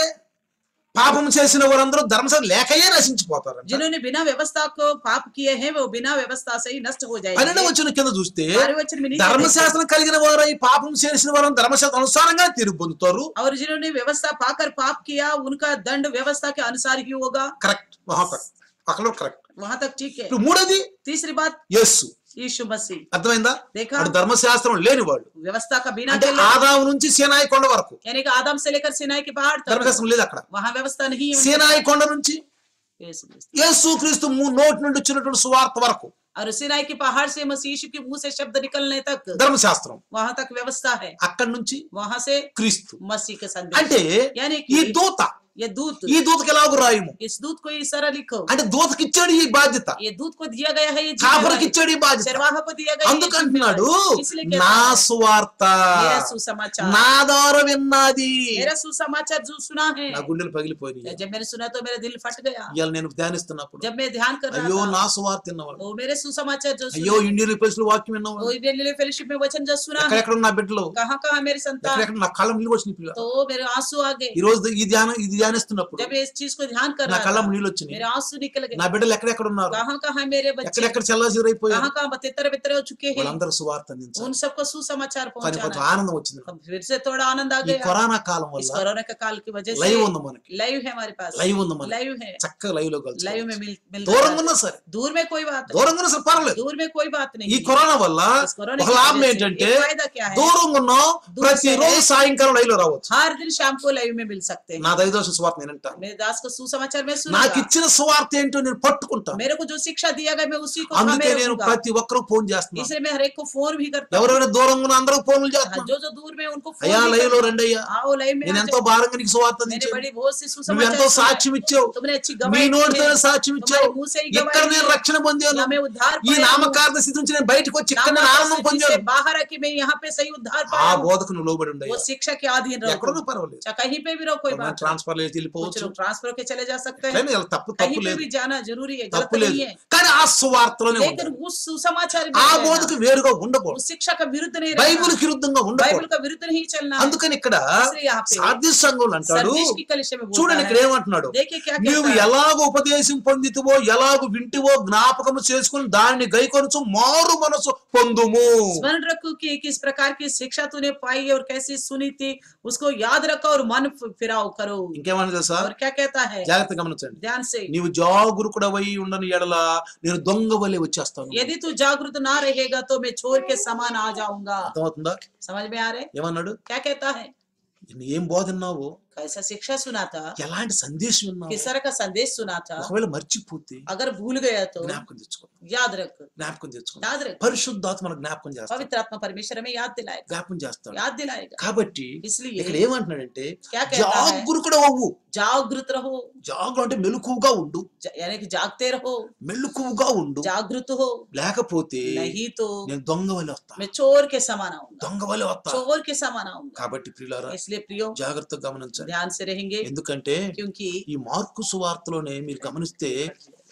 పాపం చేసిన వారందరూ ధర్మశాస్త్రం లేకయే నశించిపోతారు जिन्होंने बिना व्यवस्था को पाप किए हैं वो बिना व्यवस्था से ही नष्ट हो పన్నెండు जाएंगे వచ్చిన కింద చూస్తే बारहवें वचन में नहीं कहते। ధర్మశాస్త్రం కలిగిన వారు ఈ పాపం చేసిన వారు ధర్మశాస్త్రం అనుసారంగా తీర్పు పొందుతారు और जिन्होंने व्यवस्था पाकर पाप किया उनका दंड व्यवस्था के अनुसार ही होगा కరెక్ట్ అక్కడ కరెక్ట్ वहां तक ठीक है ఇప్పుడు మూడోది तीसरी बात యస్సు यीशु मसीह అర్థమైందా देखा అటు ధర్మశాస్త్రం లేని వాళ్ళు व्यवस्था का बिना అంటే चले ఆదాము నుంచి సీనాయి కొండ వరకు यानी कि आदम से लेकर सिनाई के पहाड़ तक ధర్మశాస్త్రం లేదు అక్కడ वहां व्यवस्था नहीं है उनके సీనాయి కొండ నుంచి पास। यीशु मसीह। యేసు క్రీస్తు ము- నోటి నుండి వచ్చినటువంటి సువార్త వరకు और सिनाई के पहाड़ से मसीह यीशु के मुंह से शब्द निकलने तक ధర్మశాస్త్రం वहां तक व्यवस्था है అక్కడి నుంచి वहां से క్రీస్తు मसीह के అంటే संदेश यानी ఈ कि దూత ये दूत ఈ దూతకి ఎలాగో రాయము इस दूत को इस तरह लिखो అంటే దూతకి ఇచ్చాడు ఈ బాధ్యత ये दूत को दिया गया है ये కాపరికి जिम्मेवारी। ఇచ్చాడు ఈ బాధ్యత चरवाहा को दिया गया है ये అందుకంటున్నాడు जिम्मेवारी। इसलिए कहता నా है, సువార్త मेरा सुसमाचार నా ద్వారా విన్నది मेरा सुसमाचार जो सुना है నా గుండెలు పగిలిపోయినాయి जब मैंने सुना तो मेरा दिल फट गया ఇవాళ నేను ధ్యానిస్తున్నప్పుడు जब मैं ध्यान कर అయ్యో रहा था నా సువార్త విన్నవాడు वो मेरे सुसमाचार जो అయ్యో सुना ఇండియన్ రిపల్స్ వాక్యం విన్నవాడు वो इंडियन फेलोशिप में वचन जो सुना है ఎక్కడెక్కడ నా బిడ్డలు कहाँ कहाँ मेरे संतान ఎక్కడెక్కడ నా కళ్ళ నీళ్ళు వచ్చినాయి పిల్లలు तो मेरे आंसू आ गए ఈ రోజు ఈ ధ్యానం ఇది ధ్యానిస్తున్నప్పుడు जब मैं इस चीज को ध्यान कर నా रहा కళ్ళ था నీళ్ళు వచ్చినాయి मेरे आंसू निकल गए నా బిడ్డలు ఎక్కడెక్కడ ఉన్నారు कहाँ कहाँ मेरे बच्चे ఎక్కడెక్కడ చల్లాసిరైపోయారు कहाँ कहाँ तितर बितर हो चुके हैं వాళ్ళందరూ సువార్త అందించాలి उन सबको सुसमाचार కానీ కొంచెం पहुंचाना ఆనందం వచ్చింది నాకు. अब फिर से थोड़ा आनंद आ ఈ गया కరోనా కాలం इस వల్ల कोरोना का काल की वजह లైవ్ से ఉంది మనకి लाइव है हमारे पास లైవ్ ఉంది మనకి लाइव है చక్కగా లైవ్ లో लाइव में కలుసు मिल मिल దూరంగా रहा ఉన్నా है। సరే दूर में कोई बात नहीं దూరంగా ఉన్నా సరే పర్వాలేదు दूर में कोई बात नहीं ఈ కరోనా వల్ల इस कोरोना ఒక की లాభం वजह से ఏంటంటే एक फायदा क्या है దూరంగా ఉన్నాం दूर ప్రతి से రోజు है। సాయంకాలం లైవ్ లో రావచ్చు हर दिन शाम को लाइव में मिल सकते हैं నా దైదోష సువార్త నేను వింటాను मेरे दास को सुसमाचार में నాకు सुना ఇచ్చిన సువార్త ఏంటో నేను పట్టుకుంటాను मेरे को जो शिक्षा दिया गया मैं उसी को అందుకే थामे నేను रखूंगा ప్రతి ఒక్కరు ఫోన్ చేస్తున్నాను इसलिए मैं हर एक को फोन भी करता हूँ ఎవరెవరు దూరంగా ఉన్న అందరూ ఫోన్లు हाँ, చేస్తున్నాను जो जो दूर में उनको फोन అయ్యా भी లైవ్ లో करता हूँ। రండి అయ్యా आओ लाइव में నేను आ ఎంతో जाओ। భారంగా నీకు సువార్త मैंने అందించాను बड़ी बहुत सी నువ్వు ఎంతో सुसमाचार सुना సాక్ష్యం ఇచ్చావు है। तुमने अच्छी నీ गवाही दी నోటితో है। సాక్ష్యం ఇచ్చావు तुम्हारे मुंह से ही ఇక్కడ गवाही నేను दी है। రక్షణ పొందాను या मैं उद्धार ఈ पाया हूँ। నామకార్థ స్థితి నుంచి నేను బయటకు వచ్చి ఇక్కడ నేను नामक ఆనందం स्थिति से పొందాను बाहर आके मैं यहाँ पे सही उद्धार ఆ पाया हूँ। బోధకు నువ్వు లోబడి ఉండవు वो शिक्षा के अधीन ఎక్కడున్నా रहो పర్వాలేదు चाहे कहीं पे भी रहो कोई बात नहीं। ట్రాన్స్ఫర్ చేసి कुछ వెళ్ళిపోవచ్చు लोग ट्रांसफर के चले जा सकते हैं ఎట్లయినా ఇలా తప్పు कहीं తప్పు पे లేదు भी जाना जरूरी है गलत తప్పు లేదు नहीं है కానీ ఆ సువార్తలోనే लेकिन ఉండాలి. उस सुसमाचार में ఆ रहना, బోధకు వేరుగా ఉండకూడదు उस शिक्षा का विरुद्ध नहीं బైబిల్ रहना విరుద్ధంగా बाइबल ఉండకూడదు का विरुद्ध नहीं चलना है అందుకని ఇక్కడ इसलिए यहाँ पे సాధ్య సంఘంలో అంటాడు सर्देश की कलिशे में बोलता చూడండి ఇక్కడ है ఏమంటున్నాడు देखिए क्या నీవు कहता है ఎలాగ ఉపదేశం పొందితువో ఎలాగ వింటివో జ్ఞాపకము చేసుకుని దానిని గైకొనచ్చు మారు మనసు పొందుము स्मरण रखो कि किस प्रकार की शिक्षा तूने पाई और कैसी सुनी थी उसको याद रखो और मन फि- फिराव करो ఇంకేమన్నా తెలుసా और क्या कहता है జాగ్రత్త గమనించండి ध्यान से నీవు జాగురుకుడవై ఉండని ఎడల నేను దొంగ వలె వచ్చేస్తాను यदि तू जागृत ना रहेगा तो मैं चोर के समान आ जाऊंगा అర్థమవుతుందా समझ में आ रहे ఏమన్నాడు क्या कहता है నువ్వు ఏం బోధన్నావు कैसा शिक्षा सुना था ఎలాంటి సందేశం విన్నావు किस तरह का संदेश सुना था ఒకవేళ మర్చిపోతే अगर भूल गया तो జ్ఞాపకం తెచ్చుకో याद रख జ్ఞాపకం తెచ్చుకో याद रख పరిశుద్ధాత్మ మనకు జ్ఞాపకం చేస్తాడు पवित्र आत्मा परमेश्वर हमें याद दिलाएगा జ్ఞాపకం చేస్తాడు याद दिलाएगा కాబట్టి इसलिए ఇక్కడ ఏమంటున్నాడంటే क्या कहता है జాగురుకుడు అవ్వు जागृत रहो జాగు అంటే మెలకువగా ఉండు ज- यानी कि जागते रहो మెలకువగా ఉండు जागृत हो లేకపోతే नहीं तो నేను దొంగ వలె వస్తా मैं चोर के समान आऊंगा దొంగ వలె వస్తా चोर के समान आऊंगा కాబట్టి ప్రియులారా इसलिए प्रियो జాగ్రత్తగా గమనించండి ध्यान से रहेंगे ఎందుకంటే क्योंकि ఈ మార్కు సువార్తలోనే మీరు గమనిస్తే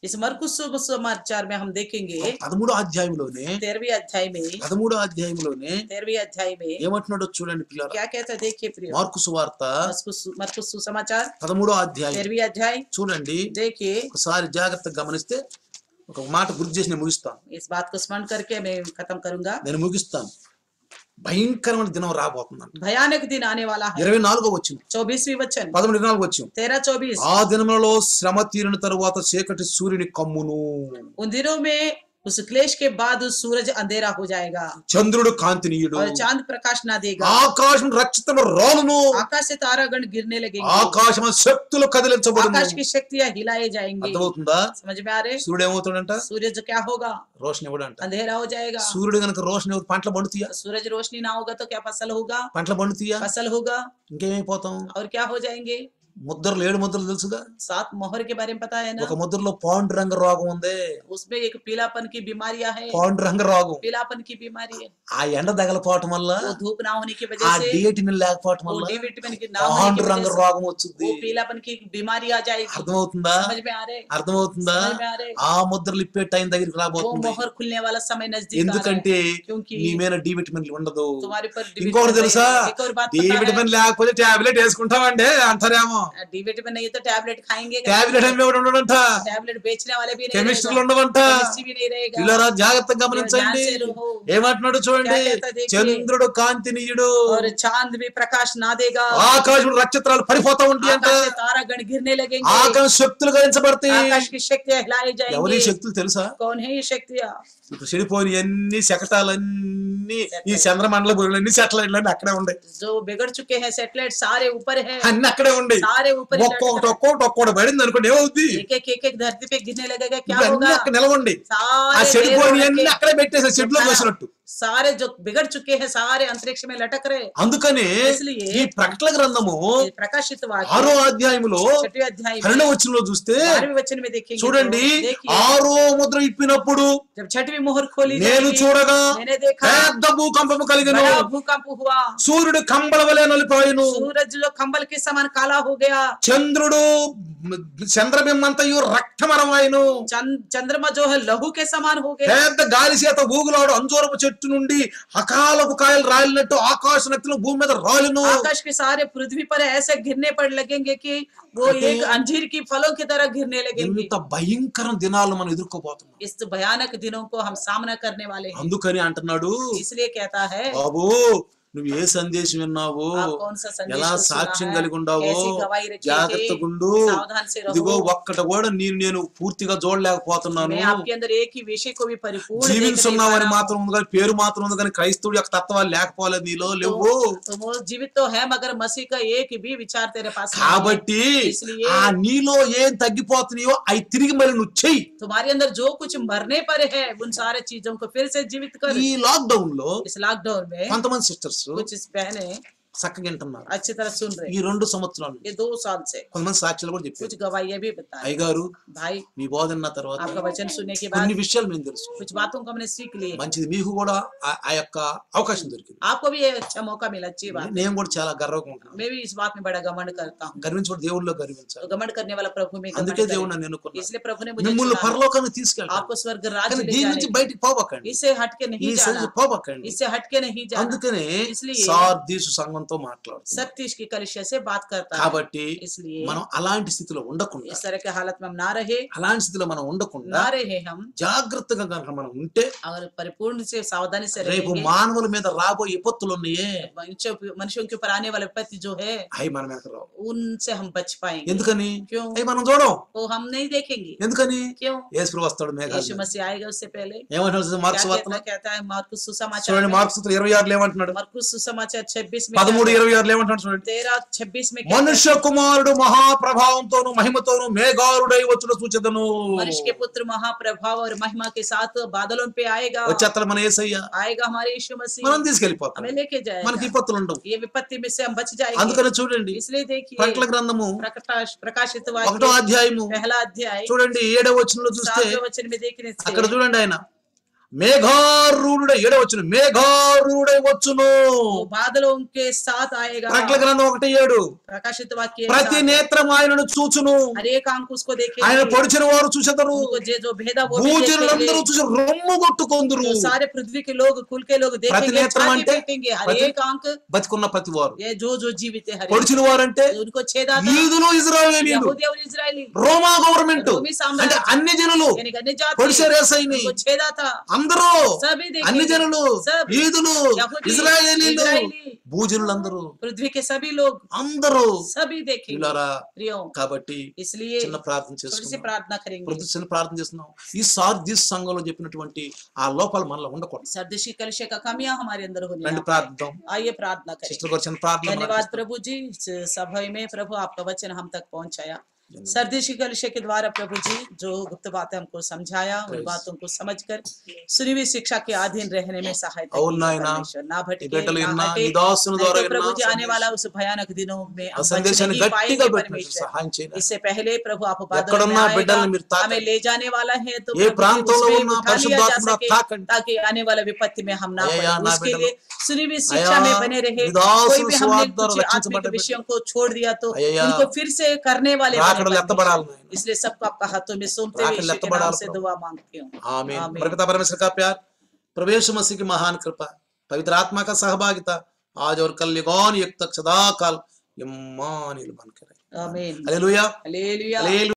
इस मरकुस समाचार में हम देखेंगे పదమూడో అధ్యాయంలోనే तेरहवीं अध्याय में పదమూడో అధ్యాయంలోనే तेरहवीं अध्याय में ఏమంటున్నాడో చూడండి పిల్లలు क्या कहता है देखिए प्रिय మార్కు సువార్త मरकुस मरकुस सुसमाचार పదమూడో అధ్యాయం तेरहवीं अध्याय చూడండి देखिए ఒకసారి జాగ్రత్తగా గమనిస్తే ఒక మాట గుర్తు చేసి నేను ముగిస్తాను इस बात को स्मरण करके मैं खत्म करूंगा నేను ముగిస్తాను భయంకరమైన దినం రాబోతుందంట भयानक दिन आने वाला है ఇరవై నాలుగో వచ్చింది चौबीसवीं वचन పదమూడు ఇరవై నాలుగు వచ్చింది तेरह चौबीस ఆ దినములలో శ్రమ తీరిన తరువాత చీకటి సూర్యుని కమ్మును उन दिनों में उस क्लेश के बाद उस सूरज अंधेरा हो जाएगा చంద్రుడు కాంతినీయుడు और चांद प्रकाश ना देगा ఆకాశం రక్షితము రాలును आकाश से तारागण गिरने लगेंगे ఆకాశం శక్తులు కదిలించబడును आकाश की शक्तियां हिलाए जाएंगे అర్థమవుతుందా समझ में आ रहे సూర్యుడు ఏమవుతాడంట सूरज क्या होगा రోషని ఇవ్వడంట अंधेरा हो जाएगा సూర్యుడు గనక రోషని ఇవ్వదు పంటలు పండుతీయా सूरज रोशनी ना होगा तो क्या फसल होगा పంటలు పండుతీయా फसल होगा ఇంకేమైపోతాం और क्या हो जाएंगे ముద్రలు ఏడు ముద్రలు తెలుసుగా सात मोहर के बारे में पता है ना ఒక ముద్రలో పాండురంగ రోగం ఉంది उसमें एक पीलापन की बीमारियां है పాండురంగ రోగం पीलापन की बीमारी है ఆ ఎండ తగలపోవటం వల్ల वो धूप ना होने की ఆ वजह से డిఎటిని లేకపోవటం वो వల్ల डी विटामिन की ना होने की పాండురంగ वजह से రోగం వచ్చింది वो पीलापन की बीमारी आ जाएगी అర్థమవుతుందా समझ में आ रहे అర్థమవుతుందా समझ में आ रहे ఆ ముద్రలు ఇప్పే టైం దగ్గరికి वो రాబోతుంది मोहर खुलने वाला समय नजदीक आ रहा है ఎందుకంటే क्योंकि నీ మీద డి విటమిన్ ఉండదు तुम्हारे पर डी ఇంకోటి विटामिन తెలుసా नहीं है। एक और बात డి पता है విటమిన్ లేకపోతే టాబ్లెట్ వేసుకుంటామండి అంటారేమో डी विटामिन नहीं है तो टैबलेट खाएंगे టాబ్లెట్ అమ్మే వాడు ఉండడంట टैबलेट बेचने वाले भी नहीं కెమిస్ట్రీలు रहेगा ఉండవంట केमिस्ट्री भी नहीं रहेगा పిల్లరా జాగ్రత్తగా గమనించండి ध्यान से रहो। ఏమంటున్నాడు చూడండి क्या कहता है देखिए। చంద్రుడు కాంతినీయుడు और चांद भी प्रकाश ना देगा ఆకాశం నక్షత్రాలు పడిపోతా ఉంటాయి అంట आकाश से तारागण गिरने लगेंगे ఆకాశ శక్తులు గరించబడతాయి आकाश की शक्तियां हिलाई ఎవరి जाएंगी శక్తులు తెలుసా कौन है ये शक्तियां ఇప్పుడు చెడిపోయిన ఎన్ని శకటాలన్నీ ఈ చంద్రమండల భూములన్నీ సెటిలైట్లు అన్ని అక్కడే ఉండే जो बिगड़ चुके हैं सैटेलाइट सारे ऊपर है అన్ని అక్కడే ఉండే सारे ऊपर ही ఒక్కొక్కటి लटक- ఒక్కొక్కటి ఒక్కొక్కటి పడింది అనుకోండి ఏమవుద్ది एक एक एक एक धरती पे गिरने लगेगा क्या ఇప్పుడు అన్ని होगा అక్కడ నిలవండి ఆ सारे చెడిపోయిన ढेर అన్ని रखे- అక్కడే పెట్టేసి చెట్లు వేసినట్టు सारे जो बिगड़ चुके हैं सारे अंतरिक्ष में लटक रहे అందుకని इसलिए ఈ ప్రకటన గ్రంథము ये प्रकाशित वाक्य ఆరో అధ్యాయములో छठवें अध्याय में పన్నెండవ వచనంలో చూస్తే बारहवें वचन में देखेंगे చూడండి तो देखिए ఆరో ముద్ర ఇప్పినప్పుడు जब छठवीं मोहर खोली నేను जाएगी, చూడగా मैंने देखा పెద్ద భూకంపము కలిగిన बड़ा भूकंप हुआ సూర్యుడు కంబళ వలె నలిపాయను सूरज जो कंबल के समान काला हो गया చంద్రుడు చంద్రబింబంతయు రక్తమరమాయను चंद- चंद्रमा जो है लहू के समान हो गया పెద్ద గాలి చేత ఊగులాడు అంజూరపు చెట్టు నుండి అకాలపు కాయలు రాలినట్టు ఆకాశ నక్తులు భూమి మీద రాలును आकाश के सारे पृथ्वी पर ऐसे गिरने पर लगेंगे कि वो अरे- एक अंजीर की फलों की तरह गिरने लगेंगे ఎంత భయంకర దినాలు మనం ఎదుర్కోబోతున్నాం इस भयानक दिनों को हम सामना करने वाले हैं అందుకని అంటున్నాడు इसलिए कहता है బాబు నువ్వు ఏ సందేశం విన్నావు आप कौन सा संदेश ఎలా को सुना సాక్ష్యం है, కలిగి ఉండావు कैसी गवाही रखी జాగ్రత్తగా है, ఉండు सावधान से ఇదిగో रहो ఒక్కట కూడా నేను నేను పూర్తిగా చూడలేకపోతున్నాను मैं आपके अंदर एक ही विषय को भी परिपूर्ण देख नहीं జీవించున్నావని पा रहा మాత్రం ఉంది కానీ పేరు మాత్రం ఉంది కానీ క్రైస్తవుడు యొక్క తత్వాలు లేకపోలేదు నీలో లేవు हूँ। तो वो जीवित तो है मगर मसीह का एक भी विचार तेरे पास नहीं है। కాబట్టి इसलिए ఆ నీలో ఏం తగ్గిపోతున్నాయో అవి తిరిగి మళ్ళీ నువ్వు చెయ్యి तुम्हारे अंदर जो कुछ मरने पर है उन सारे चीजों को फिर से जीवित कर ఈ లాక్డౌన్ లో इस लॉकडाउन में కొంతమంది సిస్టర్స్ कुछ इस बहने చక్కగా వింటున్నారు अच्छी तरह सुन रहे ఈ రెండు సంవత్సరాలు ये दो साल से కొంతమంది సాక్ష్యాలు కూడా చెప్పారు कुछ గवाहियां भी बताई అయ్యగారు भाई మీ బోధన తర్వాత आपका वचन सुनने के కొన్ని बाद విషయాలు మేము తెలుసు कुछ बातों को हमने सीख लिए మంచిది మీకు కూడా ఆ- ఆ యొక్క అవకాశం దొరికింది आपको भी ये अच्छा मौका मिला अच्छी बात है। నేను కూడా చాలా గర్వంగా ఉంటాను मैं भी इस बात में बड़ा घमंड करता हूँ గర్వించబడి దేవుళ్ళలో గర్వించాలి तो घमंड करने वाला प्रभु में घमंड అందుకే करे। దేవుడు నన్ను ఎన్నుకున్నాడు इसलिए प्रभु ने मुझे మిమ్మల్ని चुना है। పరలోకాన్ని తీసుకెళ్తాను आपको स्वर्ग राज्य కానీ ले దీని जाने నుంచి के- బయటికి పోవకండి इससे हटके ఈ नहीं సైజు जाना పోవకండి इससे हटके नहीं जाना అందుకనే इसलिए సార్దీసు సంఘంతో మాట్లాడుతుంది सत्य की कलिशा से बात करता है కాబట్టి इसलिए మనం అలాంటి స్థితిలో ఉండకుండా इस तरह के हालत में हम ना रहे అలాంటి స్థితిలో మనం ఉండకుండా ना रहे हम జాగ్రత్తగా కనుక మనం ఉంటే और परिपूर्ण से सावधानी से రేపు रहेंगे మానవుల మీద రాబోయే విపత్తులు ఉన్నాయే मनुष्यों मनुष्यों के ऊपर आने वाले विपत्ति जो है అవి మన మీద రావు उनसे हम बच पाएंगे ఎందుకని क्यों అవి మనం చూడం वो हम नहीं देखेंगे ఎందుకని क्यों యేసు వస్తాడు మేఘాలు यीशु मसीह आएगा उससे पहले ఏమంటున్నాడు क्या మార్క్స్ कहता, వార్తలో कहता है मार्कुस सुसमाचार చూడండి में- మార్క్స్ వార్తలో ఇరవై ఆరులో ఏమంటున్నాడు मरकुस सुसमाचार 26 में పదమూడు क्या है? ఇరవై ఆరులో ఏమంటున్నాడు చూడండి तेरह छब्बीस में क्या మనుష్య కుమారుడు మహాప్రభావంతోను మహిమతోను మేఘారుడై వచ్చుడు సూచదను है? मनुष्य के पुत्र महाप्रभाव और महिमा के साथ बादलों पे आएगा వచ్చేస్తాడు మన ఏసయ్య आएगा हमारे यीशु मसीह మనం తీసుకెళ్లిపోతాం हमें लेके మనకి जाएगा విపత్తులు ఉండవు ये विपत्ति में से हम बच जाएंगे అందుకని చూడండి इसलिए देखिए ప్రకటన గ్రంథము प्रकाश प्रकाशित ఒకటో वाक्य అధ్యాయము पहला अध्याय చూడండి ఏడవ వచనంలో చూస్తే सातवें वचन में देखने అక్కడ से చూడండి ఆయన మేఘారూఢుడే ఏడవచ్చును మేఘారూఢుడై వచ్చును वो बादलों के साथ आएगा ప్రకటన గ్రంథం ఒకటి ఏడు प्रकाशित वाक्य ప్రతి साथ, నేత్రం ఆయనను చూచును हर एक आंख उसको ఆయన देखेगी పొడిచిన వారు చూసేదరు उनको जे जो भेदा वो भी భూజనులందరూ देखेंगे చూసి రొమ్ము కొట్టుకొందురు तो सारे पृथ्वी के लोग कुल के लोग देखेंगे प्रतिनेत्रम छाती अंटे? पीटेंगे हर प्रति- एक आंख బతికున్న ప్రతి వారు ये जो जो जीवित है हर एक పొడిచిన వారంటే उनको छेदा था యూదులు ఇజ్రాయేలీలు यहूदी और इजरायली రోమా గవర్నమెంట్ रोमी साम्राज्य। అంటే అన్ని జనులు यानी कि अन्य जाति పొడిచారు ఏసైని उनको छेदा था అందరూ सभी అన్ని देखेंगे జనులు सब యూదులు यहूदी, ఇజ్రాయేలీలు इजरायली, భూజనులందరూ पृथ्वी के सभी लोग అందరూ सभी देखेंगे ఇలారా प्रियो కాబట్టి इसलिए చిన్న ప్రార్థన थोड़ी सी చేసుకుందాం प्रार्थना करेंगे ప్రతి చిన్న ప్రార్థన చేస్తున్నాం ఈ సార్దిస్ సంఘంలో చెప్పినటువంటి ఆ లోపాలు మనలో ఉండకూడదు सरदेशी कलशे का कमियां हमारे अंदर होने రండి ना ప్రార్థిద్దాం पाए। आइए प्रार्थना करें సిస్టర్ గారు చిన్న ప్రార్థన धन्यवाद ప్రార్థిస్తాం. प्रभु जी इस सभा में प्रभु आपका वचन हम तक पहुंचाया धन्यवाद। सरदेशी कलशे के द्वारा प्रभु जी जो गुप्त बातें हमको समझाया उन Praise. बातों को समझकर सुनी हुई शिक्षा के अधीन रहने में सहायता అవును कीजिए నాయనా. परमेश्वर ना ఈ भटके బిడ్డలు ना విన్నా हटे ఈ దాసుని नहीं ద్వారా तो प्रभु जी విన్నా आने वाला उस भयानक दिनों में ఆ हम बच సందేశాన్ని नहीं గట్టిగా पाएंगे పెట్టినట్టు परमेश्वर సహాయం చేయండి इससे पहले प्रभु आप बादल में ఎక్కడున్నా आएगा, బిడ్డల్ని మీరు తాకండి. हमें ले जाने वाला है तो ఏ प्रभु जी ప్రాంతంలో उसमें ఉన్నా उठा लिया जा పరిశుద్ధాత్మ सके తాకండి ताकि आने वाले विपत्ति में हम ना అయ్యా, पड़े నా उसके బిడ్డలు. लिए सुनी हुई शिक्षा అయ్యా, में बने रहे నీ దాసులు कोई भी हमने సువార్త कुछ రక్షించబడ్డ आत्मिक బిడ్డలు. विषयों को छोड़ दिया तो అయ్యా, उनको फिर से करने वाले बने రాకడలు परमेश्वर। ఎత్తబడాలి నాయనా. इसलिए सबको आपका हाथों में सौंपते हुए రాకడలు यीशु के नाम ఎత్తబడాలి से ప్రభు. दुआ मांगती हूँ आमीन आमीन। परपिता परमेश्वर का प्यार प्रवेश मसीह की महान कृपा पवित्र आत्मा का सहभागिता आज और कल युगान युग तक सदा काल यम्मानिल बन के रहे आमीन हालेलुया हालेलुया हालेलुया